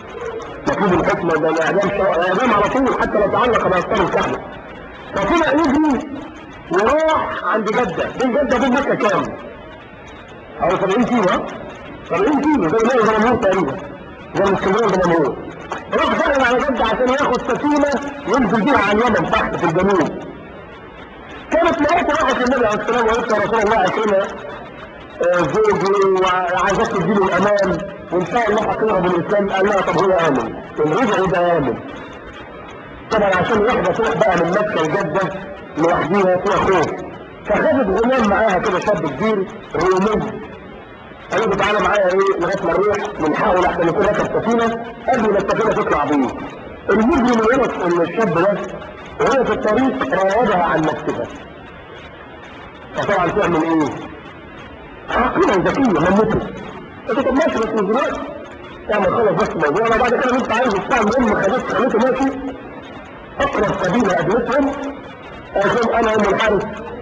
نفيذ الحكم ده الاعدام اعدام على طول حتى لو تعلق باستار الكهنه فطلع يجري وراح عند جده بين جده وبين مكه كام؟ او 70 كيلو ها؟ 70 كيلو زي ما هو دمنهور تقريبا زي الاسكندريه دمنهور راح دخل على جده عشان ياخد سفينه ينزل بيها على اليمن تحت في الجنوب كانت مراته راحت للنبي عليه السلام وقالت يا رسول الله اكرمها زوجي وعايزاك تديله الامان وان شاء الله هتقرب بالاسلام قال لها طب هو امن ان رجع يبقى امن طبعا عشان واحده تروح بقى من مكه لجده لوحديها فيها خوف فخدت غلام معاها كده شاب كبير رومي قالوا له تعالى معايا ايه لغايه ما نروح بنحاول احسن يكون راكب سفينه قبل ما السفينه تطلع بيه المجرم يعرف ان الشاب ده وهو في الطريق راودها عن نفسها فطبعا تعمل ايه؟ عاقلة ذكية ممته انت طب ماشي بس من دلوقتي تعمل خلاص بس الموضوع انا بعد كده انت عايز تعمل ام خدت خليته ماشي اقرب قبيله قابلتهم عشان انا ام الحارث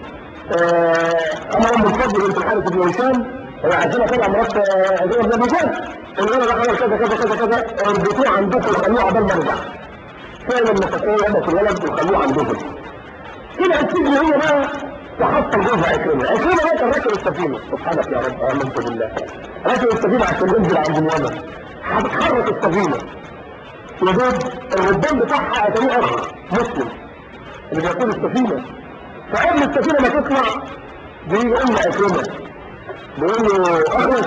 انا ام الفضل بنت الحارث بن هشام هي عايزينها طبعا مرات عايزينها بن ابي جهل اللي انا بقى كذا كذا كذا كذا اربطوه عندكم وخلوه عبال ما ارجع فعلا المفكرين يبقى الولد وخلوه عندكم كده السجن هي بقى تحصل جوزها عكرمة عكرمة بقى كان راكب السفينة سبحانك يا رب آمنت بالله راكب السفينة عشان ينزل عند اليمن هتتحرك السفينة يدوب الربان بتاعها اتاريه اخر مسلم اللي بيقود السفينة فقبل السفينة ما تطلع بيجي يقول له عكرمة بيقول له اخلص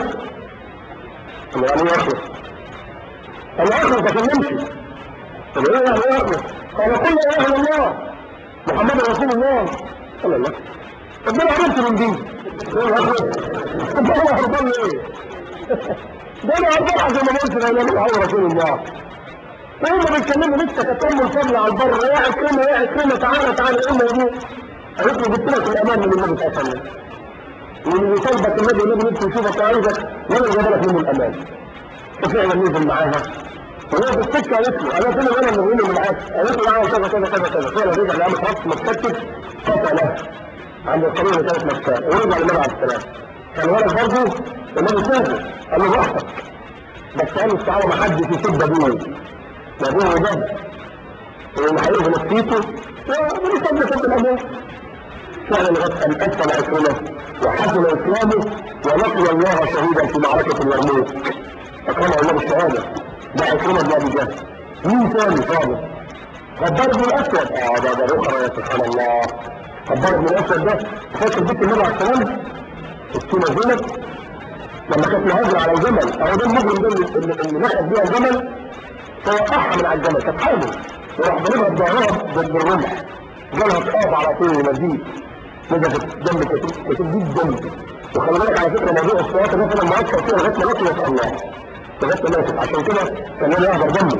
قال له يعني ايه اخلص؟ قال له اخلص عشان نمشي قال له ايه يعني ايه اخلص؟ قال قل لا اله الا الله محمد رسول الله صلى الله طب ده انا عرفت من دي طب انا هربان ليه ده انا هربان عشان ما قلت لا اله الا الله رسول الله وهم بيتكلموا لسه كانت ام الفضل على البر يا عكرمه يا عكرمه تعالى تعالى ايه الموضوع قالت له جبت لك الامان من النبي صلى الله عليه وسلم واللي يطالبك النبي النبي نفسه يشوفك وعايزك وانا جايب لك منه الامان ففعلا نزل معاها وهو في السكه قالت له انا كل انا اللي اللي معاك قالت له معايا كذا كذا كذا كذا فعلا رجع لقى خلاص متكتف قطع له عند القبيله اللي كانت مكان ورجع للنبي عليه السلام كان ولد برضه النبي سافر قال له براحتك بس قال الصحابه ما حدش يسب ابوه ده ابوه ده واللي هيرضي نفسيته وربنا سب سب الابوه فعلا لغايه ان اسلم عكرمه وحسن اسلامه ولقي الله شهيدا في معركه اليرموك اكرمه الله بالشهاده ده عكرمه بن ابي جهل مين ثاني خالص غدار بن الاسود اه ده ده اخرى يا سبحان الله غدار بن الاسود ده فاكر بيت النبي عليه السلام السنه زينب لما كانت مهاجره على الجمل اهو ده المجرم ده اللي, اللي نحت بيها الجمل فوقعها من على الجمل كانت حامل وراح ضربها بظهرها ضد الرمح جالها تقاض على طول مزيد نزفت دم كتير كتير جدا وخلي بالك على فكره موضوع الصلاه ده فعلا مؤثر فيها لغايه ما مات يسال الله لغايه ما ماتت عشان كده كان لنا يهدر دمه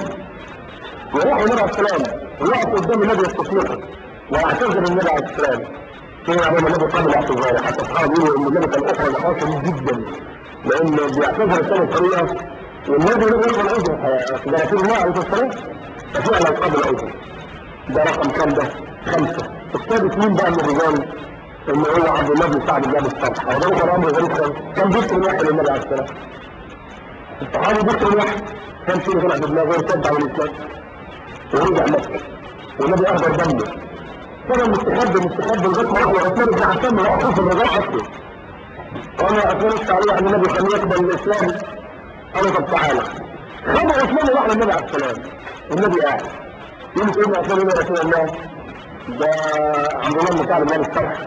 وراح النبي عليه السلام وقف قدام النبي يستصلحه واعتذر النبي عليه السلام كان على النبي قبل اعتذاره حتى اصحابه يقولوا ان النبي كان اخرج اخر شديد جدا لان بيعتذر الثاني بطريقه والنبي له يقبل عذر ده رسول الله عليه الصلاه والسلام ففعلا قبل عذر ده رقم كام ده؟ خمسه السادس مين بقى من الرجال؟ ان هو عبد الله بن سعد بن ابي الصالح هو ده كان امر غريب خالص كان بيكتب واحد للنبي عليه السلام الصحابي بيكتب واحد كان فيه طلع بدماغه ارتد على الاسلام ورجع مكه والنبي اهدر دمه طبعا مستخبي مستخبي لغايه ما راح لعثمان بن عفان وقفوه في الرجاء اصله وانا عثمان عليه ان النبي كان يقبل الاسلام قالوا طب تعالى خدوا عثمان وراح للنبي عليه السلام والنبي قاعد يقول سيدنا عثمان يا رسول الله ده عبد الله بن سعد بن ابي الصالح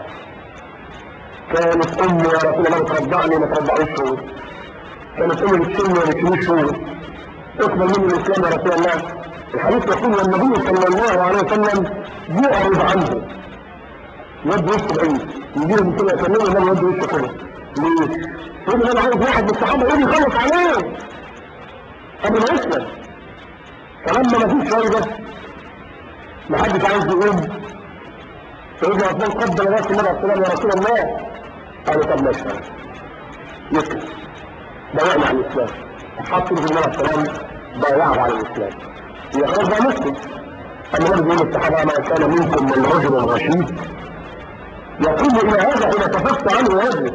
كانت امي يا رسول الله بترضعني ما ترضعوش هو كانت امي بتشمي ما بتشميش هو اقبل مني الاسلام يا رسول الله الحديث يقول والنبي صلى الله عليه وسلم يعرض عنه يد وشه بعيد يجي له كده يكلمه النبي يد وشه كده ليه؟ يقول انا عايز واحد من الصحابه يقول يخلص عليه قبل ما يسلم فلما ما فيش فايده ما حدش عايز يقوم سيدنا عثمان قبل راس النبي عليه السلام يا رسول الله قالوا طب ماشي يسلم بايعنا على الاسلام حط في النبي عليه السلام بايعه على الاسلام يخرج بقى مسلم اما النبي بيقول للصحابه ما كان منكم من رجل رشيد يقوم الى هذا حين تفت عنه وجهه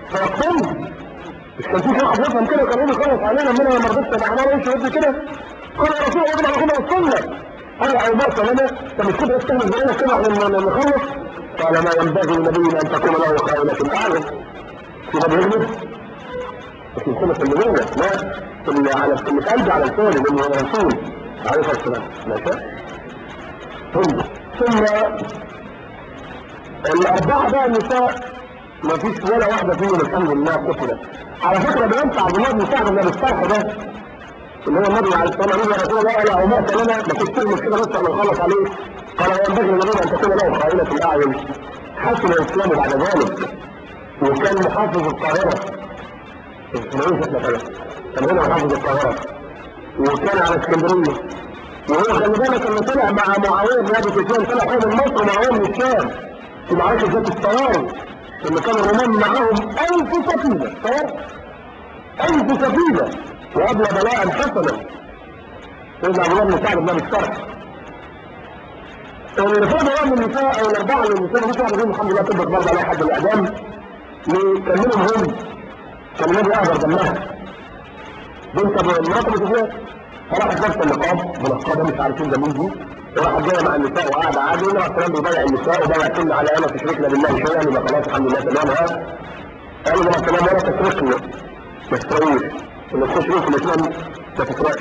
فيقتل مش كان في واحد يفهم كده كان يقول خلص علينا من انا ما رضيتش ابقى عمال وش ودي كده قال يا رسول الله يجب على خدها السنة قال او بأس لنا انت مش كده استهل بينا كده عشان نخلص قال ما ينبغي لنبي ان تكون له خائنة اعلم في نبي يغلب مش من سنة النبوة لا اللي على اللي قلبي على لساني لانه هو رسول عليه الصلاة والسلام ماشي ثم ثم الأربعة بقى النساء ما فيش ولا واحدة فيهم الحمد لله قتلت على فكرة ده ينفع عبد الله بن سعد بن الصرح ده اللي هو النبي عليه الصلاة والسلام يا رسول الله قال أو مات لنا ما كنت تغمس كده بس ما نخلص عليه قال ينبغي للنبي أن تكون له خائنة الأعين حسن الإسلام بعد ذلك وكان محافظ القاهرة اسماعيل احنا كده كان هنا محافظ القاهرة وكان على اسكندرية وهو خلي بالك لما طلع مع معاوية بن أبي سفيان طلع هو من مصر ومعاوية من الشام في معركة ذات الطيارة لما كان الرومان معاهم ألف سفينة طيارة ألف سفينة وأبلى بلاء حسنا سيدنا عبد الله بن سعد بن أبي الصرح الفرد بقى من النساء أو الأربعة من النساء دي كانوا الحمد لله تبت برضه على حد الإعدام لكملهم هم كان النبي أهدر دمها بنت أبو مرات أبو سفيان فراحت لابسه النقاب منقبه مش عارفين ده مين دي وراحت جايه مع النساء وقاعده عادي والنبي عليه السلام بيبايع النساء وبايع كل على انا تشركنا بالله شيئا يبقى خلاص الحمد لله تمام ها قال النبي عليه السلام ولا تسرقنا ما تسرقوش اللي تخش فيكم الاسلام ما تسرقش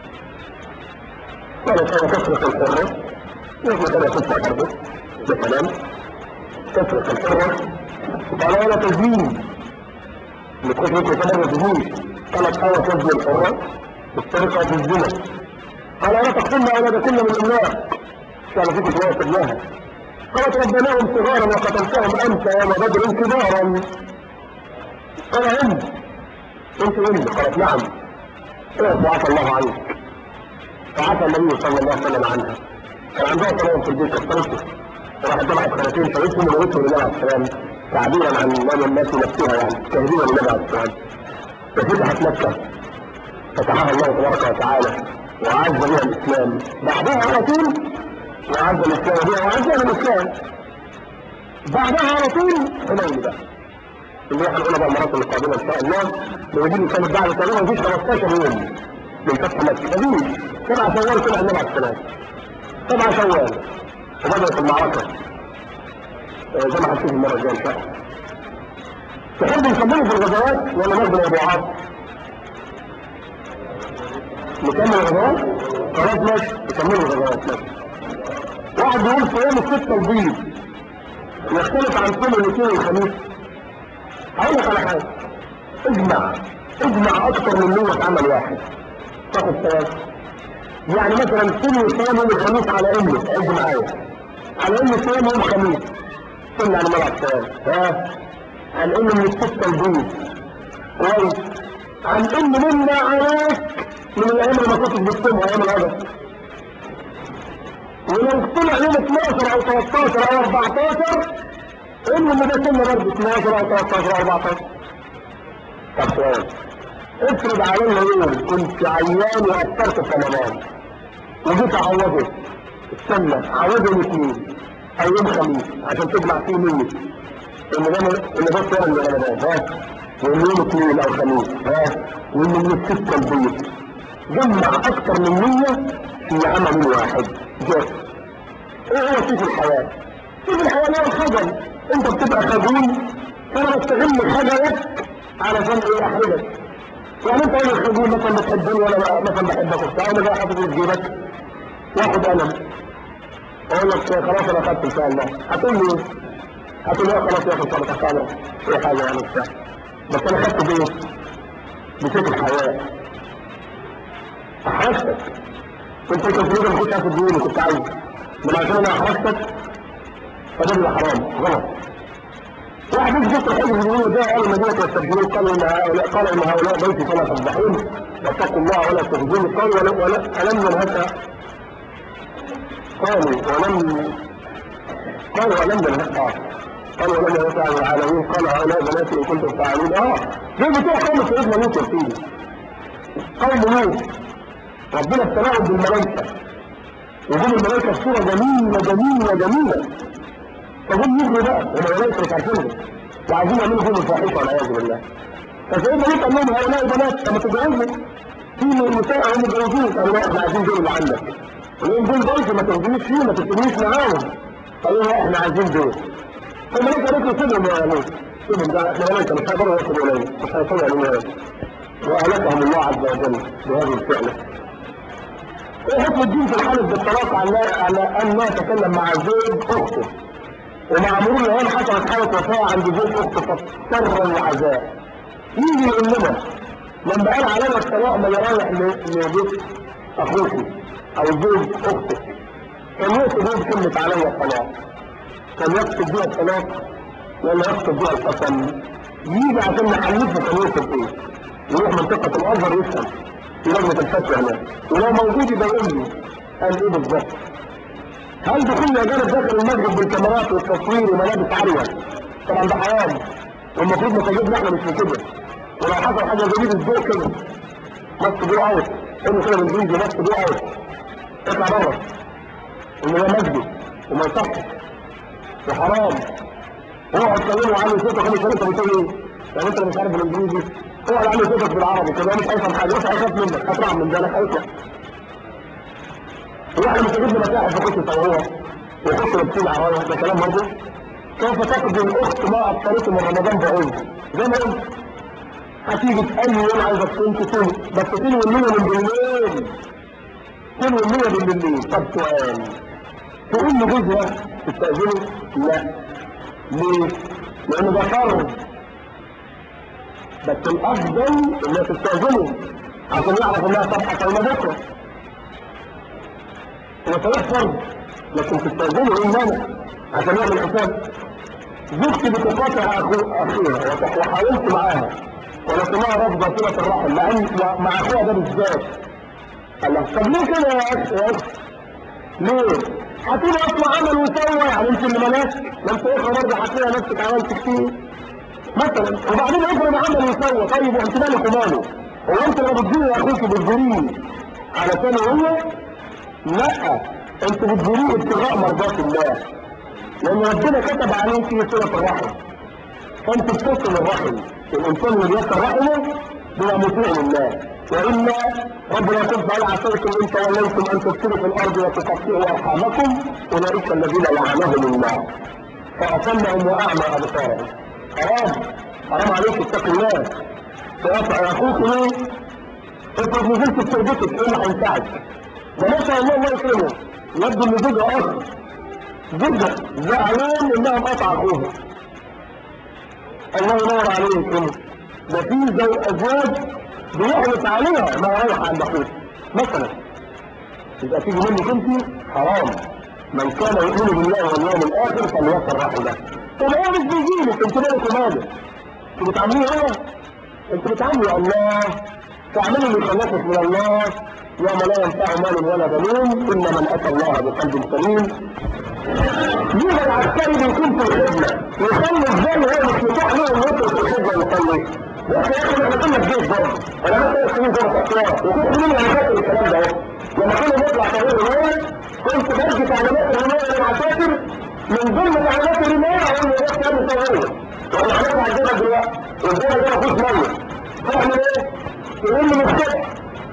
قالت انا تسرق الحره يجب كده تسرق برضه ده كلام تسرق الحره قال ولا تزين اللي تخش فيكم الاسلام ما تزينش قالت انا تزني الحره السرقة في الزنا قال لا تقتلنا أولادكن من الإملاق كان فيك شوية تبناها قالت ربناهم صغارا وقتلتهم أنت يا بدر كبارا قال هم انت هم قالت نعم ايه وعفى الله عنك فعفى النبي صلى الله عليه وسلم عنها كان عندها كلام في البيت كثرته وراحت جمعت سنتين شريتهم وموتهم لله عليه السلام تعبيرا عن مال الناس نفسها يعني تهديدا لله عليه السلام ففتحت مكة فتحها الله تبارك وتعالى وعز بها الاسلام بعدها على طول وعز الاسلام بها وعز الاسلام بعدها على طول حنين بقى اللي احنا هنقولها بقى المرات القادمه ان شاء الله موجودين كانت بعد تقريبا مفيش 15 يوم من فتح مكه مفيش سبع شوال طلع النبي عليه السلام سبع شوال وبدات المعركه زي ما هنشوف المره الجايه ان شاء الله تحب نكمل في الغزوات ولا ناخد الموضوعات؟ نكمل الغزوات خلاص ماشي نكمل الغزوات ماشي واحد بيقول صيام الستة البيض يختلف عن صوم الاثنين والخميس هقول لك على حاجة اجمع اجمع اكتر من نية عمل واحد تاخد ثواب يعني مثلا صوم صيام يوم الخميس على انه عد معايا على انه صيام يوم الخميس صلي على ملعب ثواب ها عن انه من الستة البيض كويس عن انه منا عليك من الايام اللي ما كنتش بتصومها ايام العدد ولو طلع يوم 12 او 13 او 14 انه اللي ده سنه برضه 12 او 13 او 14 طب سؤال افرض علينا يوم كنت عيان واثرت في رمضان وجيت اعوضه استنى عوضه الاثنين او يوم خميس عشان تجمع فيه نية ان ده ان ده صيام لرمضان ها وان يوم اثنين او خميس ها وان من الستة البيض جمع اكتر من نية في عمل واحد جاء ايه هو سيف الحياة سيف الحياة هو الخجل انت بتبقى خجول فانا بستغل خجلك علشان ايه احرجك يعني انت ايه الخجول مثلا بتحبني ولا مثلا بحبك وبتاع انا جاي حاطط في جيبك واخد قلم اقول لك خلاص انا خدت ان شاء الله هتقول لي ايه؟ هتقول لي خلاص يا اخي انت بتخانق ايه حاجه يعني بتاع بس انا خدت بايه؟ بسيف الحياة احرجتك انت كنت تقول ما كنتش عايز تديني كنت عايز من عشان انا احرجتك فده بيبقى حرام غلط واحد يجي يفتح حاجه في اليوم ده قال المدينه يستبشرون قالوا ان هؤلاء قال ان هؤلاء بيتي فلا تفضحون واتقوا الله ولا تخزوني قالوا ولا ولا الم ننهك قالوا ولم قالوا ولم ننهك قالوا ولم ننهك عن العالمين قال هؤلاء بناتي ان كنتم فاعلين اه دول بتوع قوم سيدنا لوط يا سيدي قوم لوط ربنا ابتلاهم بالملائكه وجود الملائكه في صوره جميله جميله جميله فهم يجروا بقى والملائكه مش عارفينهم وعايزين يعملوا فيهم الفاحشه والعياذ بالله فسيدنا لوط قال لهم هؤلاء بنات لما تتجوزوا في نساء هم متجوزين قالوا لا احنا عايزين دول اللي عندك اليوم دول ضيف ما تخدميش فيه ما تخدميش معاهم قالوا لا احنا عايزين دول الملائكه قالت له سيبهم يا نوح سيبهم ده احنا ملائكه مش هيقدروا يوصلوا اليه مش هيوصلوا علينا واهلكهم الله عز وجل بهذه الفعله ايه حكم الدين في الحالة بالطلاق على على ان لا يتكلم مع زوج اخته ومع مرور الايام حصلت حالة وفاة عند زوج اخته فاضطر العزاء يجي يقول لنا لما قال علينا الطلاق ما يرايح لبيت اخوك او زوج اختك كان يقصد ايه بكلمة عليا الطلاق كان يقصد بيها الطلاق ولا يقصد بيها القسم يجي عشان نحلفه كان يقصد ايه يروح منطقة الازهر يسأل في لجنة الفتوى هناك ولو موجود يبقى يقول لي قال ايه بالظبط هل دخول اجانب داخل المسجد بالكاميرات والتصوير وملابس عالية طبعا ده حرام والمفروض مساجدنا احنا مش في كده ولو حصل حاجة زي دي بالذوق كده مصر جو اوت قول كده بالانجليزي مصر جو اوت اطلع بره ان ده مسجد وما يصحش وحرام اوعى تكلموا عنه صوتك خلي شريطه بتقول ايه يعني انت مش عارف بالانجليزي اوعى عنه صوتك بالعربي كده مش هيفهم حاجه مش هيخاف منك هترعب من ذلك هيطلع واحنا مساجدنا متاحف يخش يصوروها ويخش لابسين عرايه ده كلام برضه كيف تقضي الاخت مع الطريق من رمضان بعوز زي ما قلت هتيجي تسالني يوم عايزك تقوم تصوم بس تنوي النية من بالليل تنوي النية من بالليل طب سؤال تقول لجوزها تستأذنه؟ لا ليه؟ لأن ده فرض بس الأفضل إنها تستأذنه عشان يعرف إنها صبحة صايمة بكرة هو صحيح فرض لكن تستأذنه إيه مانع عشان يعمل حساب زوجتي بتقاطع أخو أخيها وحاولت معاها ولكنها رفض صلة الرحم مع إن- مع أخوها ده بالذات قال لها طب ليه كده يا أخ يا أخ ليه؟ هتقولي اصل عمل وسوى يعني انت اللي ملاك ما انت اخرى برضه هتلاقي نفسك عملت كتير مثلا وبعدين افرض عمل وسوى طيب وانت مالك وماله هو انت لما بتزوري اخوك بتزوريه علشان هو لا انت بتزوريه ابتغاء مرضات الله لان ربنا كتب عليك صله الرحم فانت بتصل الرحم الانسان اللي بيصل رحمه بيبقى مطيع لله والا ربنا يقول فهل عسيتم ان توليتم ان تفسدوا في الارض وتقطعوا ارحامكم اولئك الذين لعنهم الله فاصمهم واعمى ابصارهم حرام حرام عليك اتق الله تقطع اخوك ليه؟ افرض نزلت في تربتك ايه اللي هينفعك؟ ده ما شاء الله الله يكرمه يبدو ان زوجها اخر زوجها زعلان انها مقطع اخوها الله ينور عليك انت ده في زي ازواج بيحرص عليها ما رايح عند اخوه مثلا يبقى تيجي منك انت حرام من كان يؤمن بالله واليوم الاخر فليصل رحمه طب هو مش بيجيلك انت مالك ومالك انت بتعمليه هو انت بتعملي الله تعملي اللي خلقك من الله يوم لا ينفع مال ولا بنون الا من اتى الله بقلب سليم مين العسكري بيكون في الخدمة يصلي ازاي هو مش متاح له انه يدخل في الخدمة يصلي بس يا اخي احنا كنا في جيش برضه انا عملت ثلاث سنين جوه اسوار وكنت مني انا فاكر الكلام ده اهو لما كنا نطلع تغيير رماية كنت بدي تعليمات الرماية للعساكر من ضمن تعليمات الرماية هو انه يروح تعمل تغيير وانا هنطلع الجبل دلوقتي والجبل ده مفيش مية تعمل ايه؟ تقول لي مش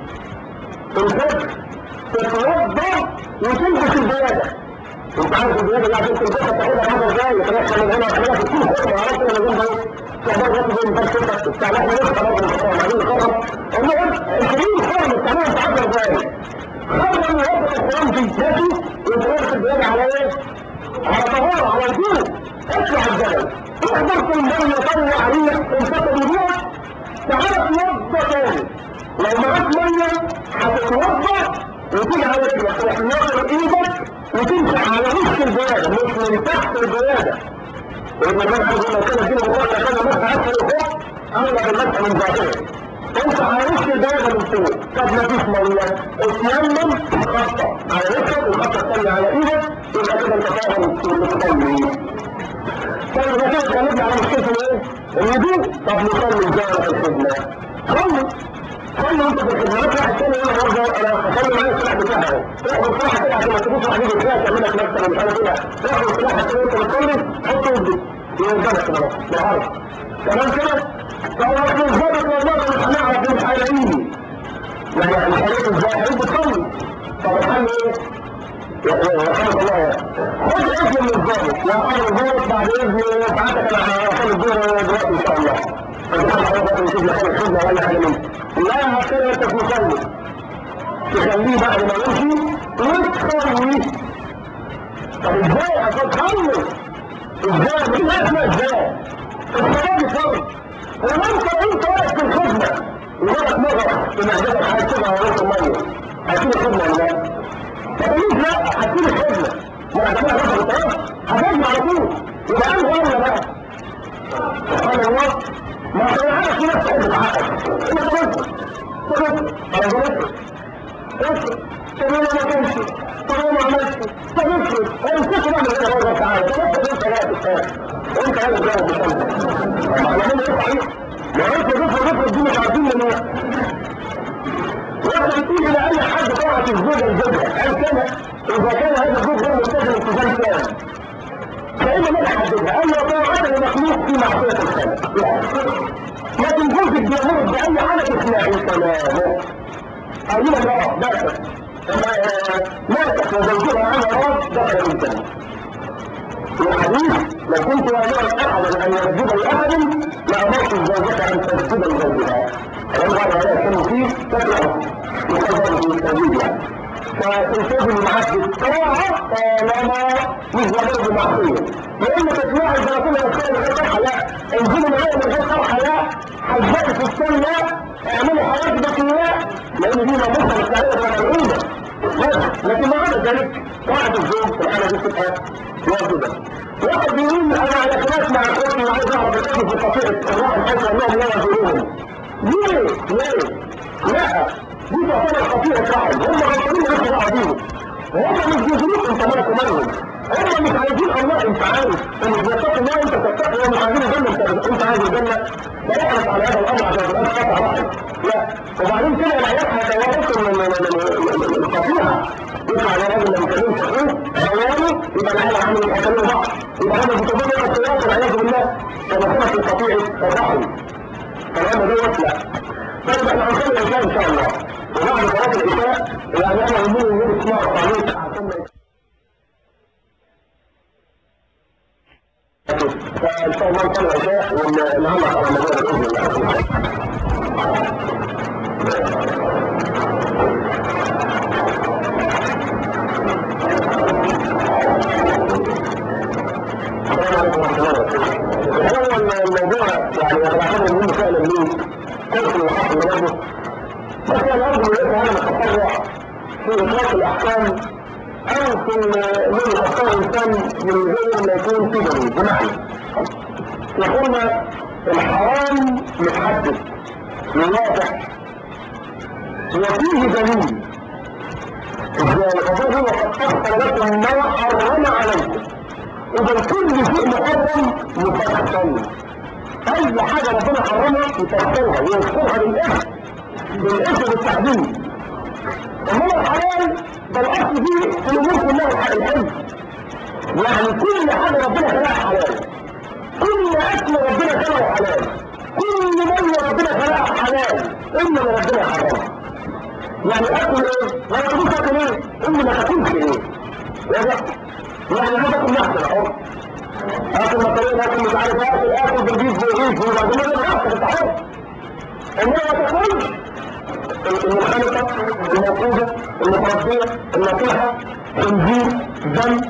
الفجر تتوضا وتلبس الزياده انت عارف الزياده اللي عشان تلبسها تاخدها مره ازاي تدخل من هنا وتعملها في الكيس خطوه عرفت انا جنب اهو تعمل غطي زي ما كنت بتاع احنا لسه برضه مش فاهم عايزين نخرج المهم الكريم خرج تعملها في 10 دقايق خرج من وقت القران في الجسد وتروح الزياده على ايه؟ على طهاره على وجوه اطلع الجبل احضرت الميه طلع ريح انفتح بيها تعالى توضى تاني لو معاك ميه هتتوضى وتيجي على رجلك تروح ناخد ايدك وتمسح على وش البياده مش من تحت البياده وابن المسح لما كان الدين بالراحه كان المسح اسفل وفوق اغلب المسح من ظاهره تمسح على وش البياده من فوق طب ما فيش ميه اتيمم خطه على وشك والخطه الثانيه على ايدك يبقى كده انت فاهم المصلي طيب اذا كانت اتكلمنا على مشكله الايه؟ الوضوء طب نصلي ازاي في الخدمه؟ صلي صلي انت في الخدمات واحد تاني يقول برضه انا هصلي معايا السلاح بتاعه اخد السلاح كده عشان ما تبص على ايدك كده تعمل لك نفسك مش عارف ايه اخد السلاح كده وانت بتصلي حط ايدك يوزنك كده بس بالعرض تمام كده؟ طب احنا ازاي والله مش هنعرف مين حقيقي يعني ازاي هيجي تصلي طب الحل ايه؟ رحمه الله خد اذن من الظابط يا امر الظابط بعد اذن ساعتك انا هصلي الظهر دلوقتي ان شاء الله فانت حضرتك نشوف لك الخدمه ولا حاجه منك لا هتكلم انت مصلي تخليه بعد ما يمشي وتصلي طب ازاي عشان تخلص ازاي مين اسمع ازاي الصلاه دي فرض ولما انت انت واقف في الخدمه وجالك نظر في معدتك هتسيبها وريت الميه هتسيب الخدمه ولا لا؟ ما تقوليش لا هتسيب الخدمه ما اعتبرها نظر خلاص هتجمع على طول يبقى انت ولا لا؟ سبحان الله ما كان عارف في ناس تحب تحقق انت غلطت غلطت انا غلطت افرض طب انا ما كانش طب انا ما عملتش طب افرض انا مش كنت بعمل كده والله تعالى طب افرض انت لا تستاهل وانت عايز تجاوب بسنة احنا من ايه صحيح ما انت افرض افرض دي مش عارفين من ايه واحنا بتيجي لاي حد طاعة الزوجة الزوجة هل كان اذا كان هذا الزوج غير ملتزم التزام تام فإن من حددها أن طاعة المخلوق في معصية الخالق لكن زوجك بيمر بأي حالة إثناء تماما أيضا امرأة ماتت ماتت وزوجها على راس دخل الجنة الحديث لو كنت أمرت أحدا أن يسجد لأحد لأمرت الزوجة أن تسجد لزوجها لأن هذا لا يكون فيه تكره يقدر في التسجيل يعني فتلتزم معك بالطاعة طالما مش ضرب معصية لأن تسميع الباطل والخير من غير فرحة لا انزلوا معايا من غير فرحة لا حجات في السنة اعملوا حياة بكياء لأن دي مصر السعيدة ملعونة لكن ما عدا ذلك طاعة الزوج في الحالة دي تبقى واجبة واحد بيقول أنا على خلاف مع إخواتي وعايز أعرف الأمر في قطيعة الواحد حيث أنهم لا يزورون ليه؟ ليه؟ لا دي تعتبر خطيئة رحم هم غلطانين لسه بعضيهم هم مش بيزنوك انت مالك ومالهم هم مش عايزين الله انت عارف ومش بيتقوا الله انت تتقي ومش عايزين الجنة انت انت عايز الجنة فاحرص على هذا الامر عشان ما تبقاش قطع رحم لا وبعدين كده العيال هيتوارثوا من القطيعة يطلع يا راجل لما كلمت اخوه عياله يبقى العيال عامل يكلموا بعض يبقى هم بيتبادلوا القياس والعياذ بالله فما في قطيعة الرحم فالامر دوت لا طيب احنا هنصلي العشاء ان شاء الله وبعد صلاه العشاء يعني انا يهمني ان اسمعوا التعليق عشان ما فان شاء الله نصلي العشاء ونعلق على الموضوع باذن الله السلام عليكم ورحمه الله وبركاته. هو الموضوع يعني انا بعتبر مهم فعلا ليه تدخل الحق برضه بس انا ارجو ان انا اتطلع في اطلاق الاحكام او في من الاحكام الانسان من غير ما يكون في دليل بمعنى يقولنا الحرام متحدد واضح وفيه دليل ازاي فضل هو قد فصل لكم ما حرم عليكم اذا كل شيء محرم مفصل اي حاجة ربنا حرمها يفصلها ويذكرها بالاسم بالاسم بالتحديد انما الحلال ده الاصل فيه في الامور كلها الحل يعني كل حاجة ربنا خلقها حلال كل اكل ربنا خلقه حلال كل مية ربنا خلقها حلال الا اللي ربنا حرمها يعني اكل ايه؟ ما تقولش اكل ايه؟ الا ما تاكلش ايه؟ واضح؟ يعني ما تاكل محسن اهو اكل مكرونه اكل مش عارف اكل اكل بالبيت بالريف وبعدين انا براحتك انت حر انما ما تاكلش المخالطه الموقوفه المتربيه النصيحه تنزيل دم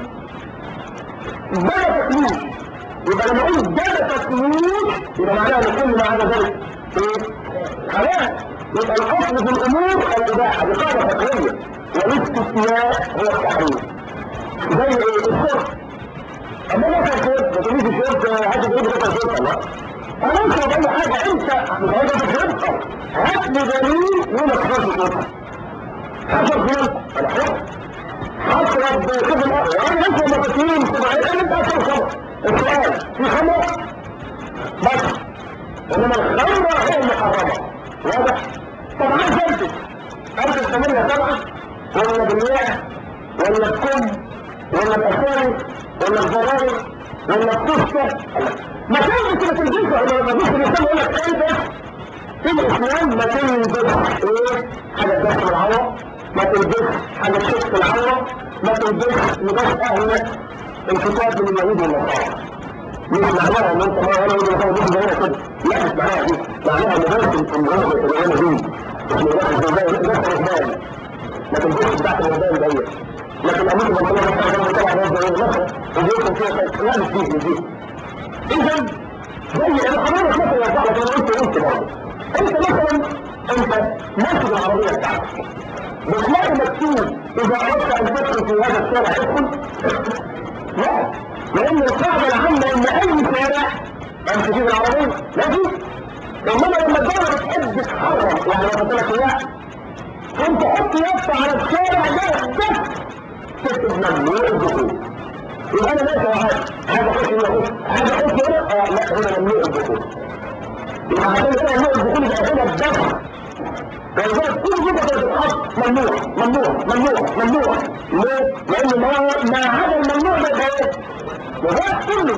ده ما تاكلوش يبقى لما اقول ده ما تاكلوش يبقى معناها ان كل ما عدا ذلك ايه؟ حلال يبقى الاصل في الامور الاباحه بقاعده فقهيه والاستثناء هو التحريم زي ايه؟ الشرب اما انا كان شرب ما تقوليش الشرب عايز تقول لي كده شرب الله انا اشرب اي حاجه انت مش عايز تشربها هات لي دليل وما تشربش شربها هشرب فين؟ انا حر هشرب شوف الارض انا اشرب مكاسين تبقى ايه انت اشرب خمر السؤال في خمر بس انما الخمر هي المحرمه واضح؟ طب عايز البس البس ثمانية سبعة ولا بالمياه ولا بكم ولا بأسامي ولا بزراير ولا بكفتة ما كان انت ما تلبسها ولا ما تلبس الانسان يقول لك البس في الاسلام ما تلبس ايه حاجه تدخل العوره ما تلبس حاجه تشف العوره ما تلبس لباس اهل الكتاب من اليهود والنصارى مش معناها ان انت ما انا اقول لك دي زي كده لا مش معناها دي معناها ان بس ان هو بيتكلم دي مش معناها زي ده ده رهبان ما تلبسش بتاعت الرهبان ديت لكن امريكا بقول لك انا طلع ناس زي مثلا وبيكون فيها لا مش دي مش دي اذا زي انا حضرتك مثلا يوضح لك انا قلت قلت برضه انت مثلا انت ماسك العربيه بتاعتك بتلاقي مكتوب اذا اردت ان تدخل في هذا الشارع ادخل لا لان القاعده العامه ان اي شارع انت تجيب العربيه ماشي انما لما الدوله بتحب تحرم يعني لما تقول لك لا كنت حط يافطه على الشارع ده بس تكتب ممنوع الدخول يبقى انا ماشي واحد عايز اخش هنا اخش عايز اخش هنا اه لا هنا ممنوع الدخول يبقى عشان كده ممنوع الدخول يبقى هنا بس ولذلك كل جمله بتتحط ممنوع ممنوع ممنوع ممنوع ليه؟ لان ما ما عدا الممنوع ده يبقى وده كله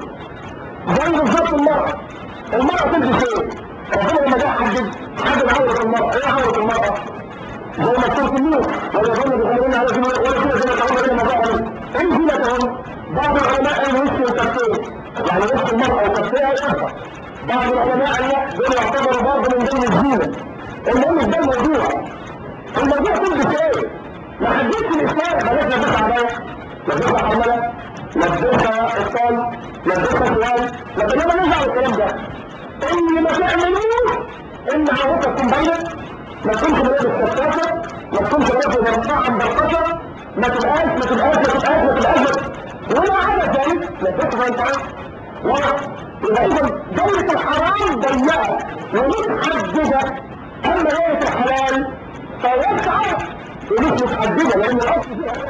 زي بالظبط المرأة المرأة تلبس ايه؟ ربنا لما جه حدد حدد عورة المرأة ايه عورة المرأة؟ زي ما تكون النور ولا ظن بغيرنا على جميع ولا كده زي ما تعود لنا مظاهر ايه زينتهم؟ بعض العلماء قالوا وش وكفين يعني وش المرأة وكفيها يكفر بعض العلماء قال لا دول يعتبروا برضه من ضمن الزينة المهم ده الموضوع الموضوع تلبس ايه؟ ما حددش الاسلام بلاش لبسها عباية لبسها حملة لبسها اطفال لبسها سؤال لكن لما نرجع للكلام ده اللي ما تعملوش ان عورتك تكون باينه ما تكونش ملابس كشافه ما تكونش لابس مرفوعه مبرقشه ما تبقاش ما تبقاش ما تبقاش ما تبقاش ولا عدد ذلك لا تكفى انت ولا يبقى اذا دولة الحرام ضيقة ومتحددة اما دولة الحلال فوسعة ومش متحددة لان الاصل فيها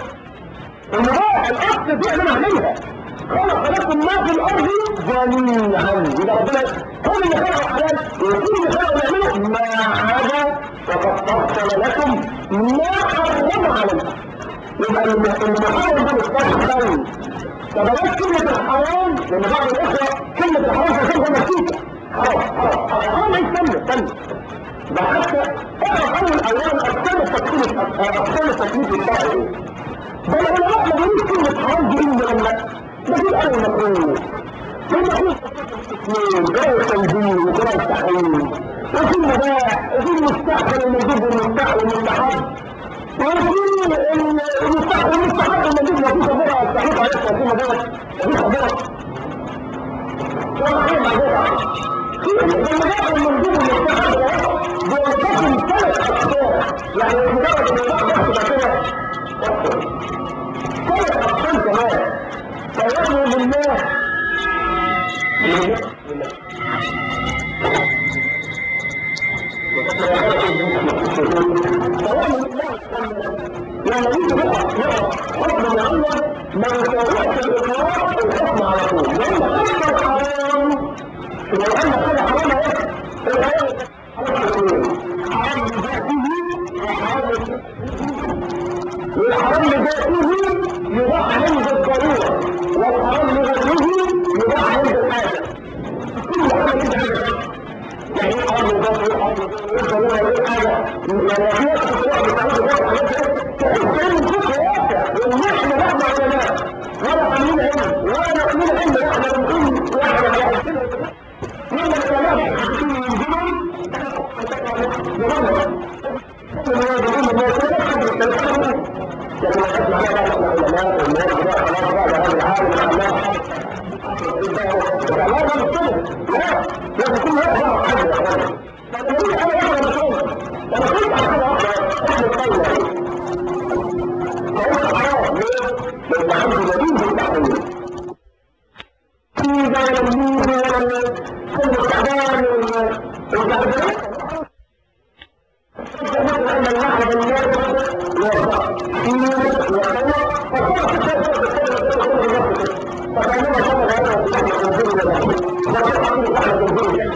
المباح الاصل فيها انا اعملها خلق لكم ما في الارض جميعا يبقى ربنا كل اللي خلقه حلال وكل اللي خلقه يعمله ما عدا وقد فصل لكم ما حرم عليكم يبقى المحرم ده مستقبل فبلاش كلمة الحرام لان بعض الاخوة كلمة الحرام فاكرها نسيتها حرام حرام حرام يستنى استنى ده حتى اعرف اول اولا اقسام التكليف اقسام التكليف الشرعي ايه ده العلماء ما بيقولوش كلمة حرام دي الا لما ده في الاول مكروه في مكروه اثنين جرى التنزيل وجرى التحريم وفي المباح وفي المستحسن الموجود والمستحب والمستحب وفي المستحب والمستحب الموجود وفي صبرها التحريم عليك وفي مباح وفي صبرها وفي مباح في المباح الموجود والمستحب بينقسم ثلاث اقسام يعني مجرد المباح بس كده ثلاث اقسام كمان فيعني لله لما يجي بقى حكم معين ما يساويش الاطلاق الحكم على طول لان حتى الحرام لو ان حاجه حرام ايه حرام لذاته وحرام والحرام لذاته يباح عند الضروره والحرام لغيره يباح عند الحاجه كل حاجه كده يعني ايه حرام لذاته ايه حرام لذاته ايه الضروره ايه حاجه يعني في وقت الصلاه بتعود بقى على كده كان الفقه واقع ونحن نحن علماء ولا عاملين علم ولا نعمل علم احنا بنقول واحد واحد كده لما العلماء بيحكوا ينزلوا لكن اسمع على بعض العلماء والناس بقى خلاص بقى ده هذا العالم العلماء لا ده مش كده لا لازم كل واحد يعرف حاجه يا اخوانا فالنبي انا واحد مش انا كنت على حاجه واحده احنا الطاوله فهو حرام ليه؟ لان عنده دليل بالتحريم في ده ولا النور ولا كل التعبان والتعبان أن الواحد الناس يرضى فيه وخلق فكما فكانما كان هذا التنزيل الى لا تحصل احد تنزيل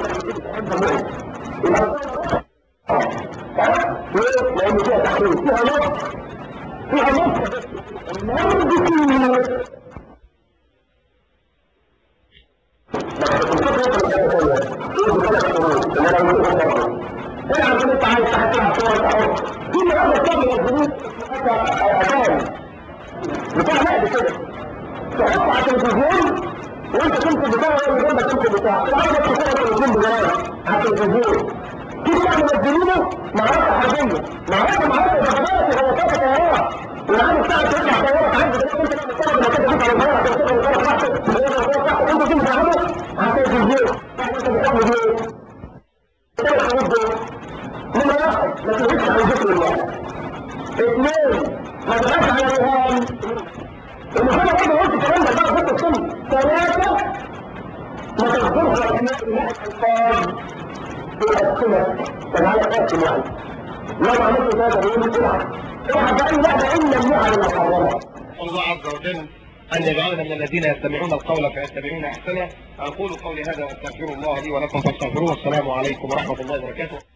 ليه؟ لأن فيها تحريم فيها نص فيها نص النار بكل بس الفكرة في الحاجة الثانية ايه بثلاث شروط اللي انا قلت لكم اذان بتاع لعب كده تحط على التلفزيون وانت تمسك بتاع اللي جنبك تمسك بتاع تعرف تشتغل التلفزيون بجرايه على التلفزيون كل ما منزلينه معركه حربيه معركه معركه ضربات وغلطات طيارات والعالم بتاعك يطلع طيارات عندك انت لما تطلب لما تبقى على الطياره عشان تطلع الطياره بتاعتك انت تمسك عنه على التلفزيون انت بتعمل ايه؟ ثلاث حروف دول نمرة واحد ما تنهيش عن ذكر الله اثنين ما تبقاش على الرهان المفروض برضه قلت الكلام ده بقى ضد السنة ثلاثة ما تذكرش اسماء الله الالفاظ تؤثرك تعالى قاسم يعني لو عملت هذا بيقول العب العب بأي لعبة إلا اللعب المحرمة الله عز وجل أن يجعلنا من الذين يستمعون القول فيتبعون أحسنه أقول قولي هذا وأستغفر الله لي ولكم فاستغفروه والسلام عليكم ورحمة الله وبركاته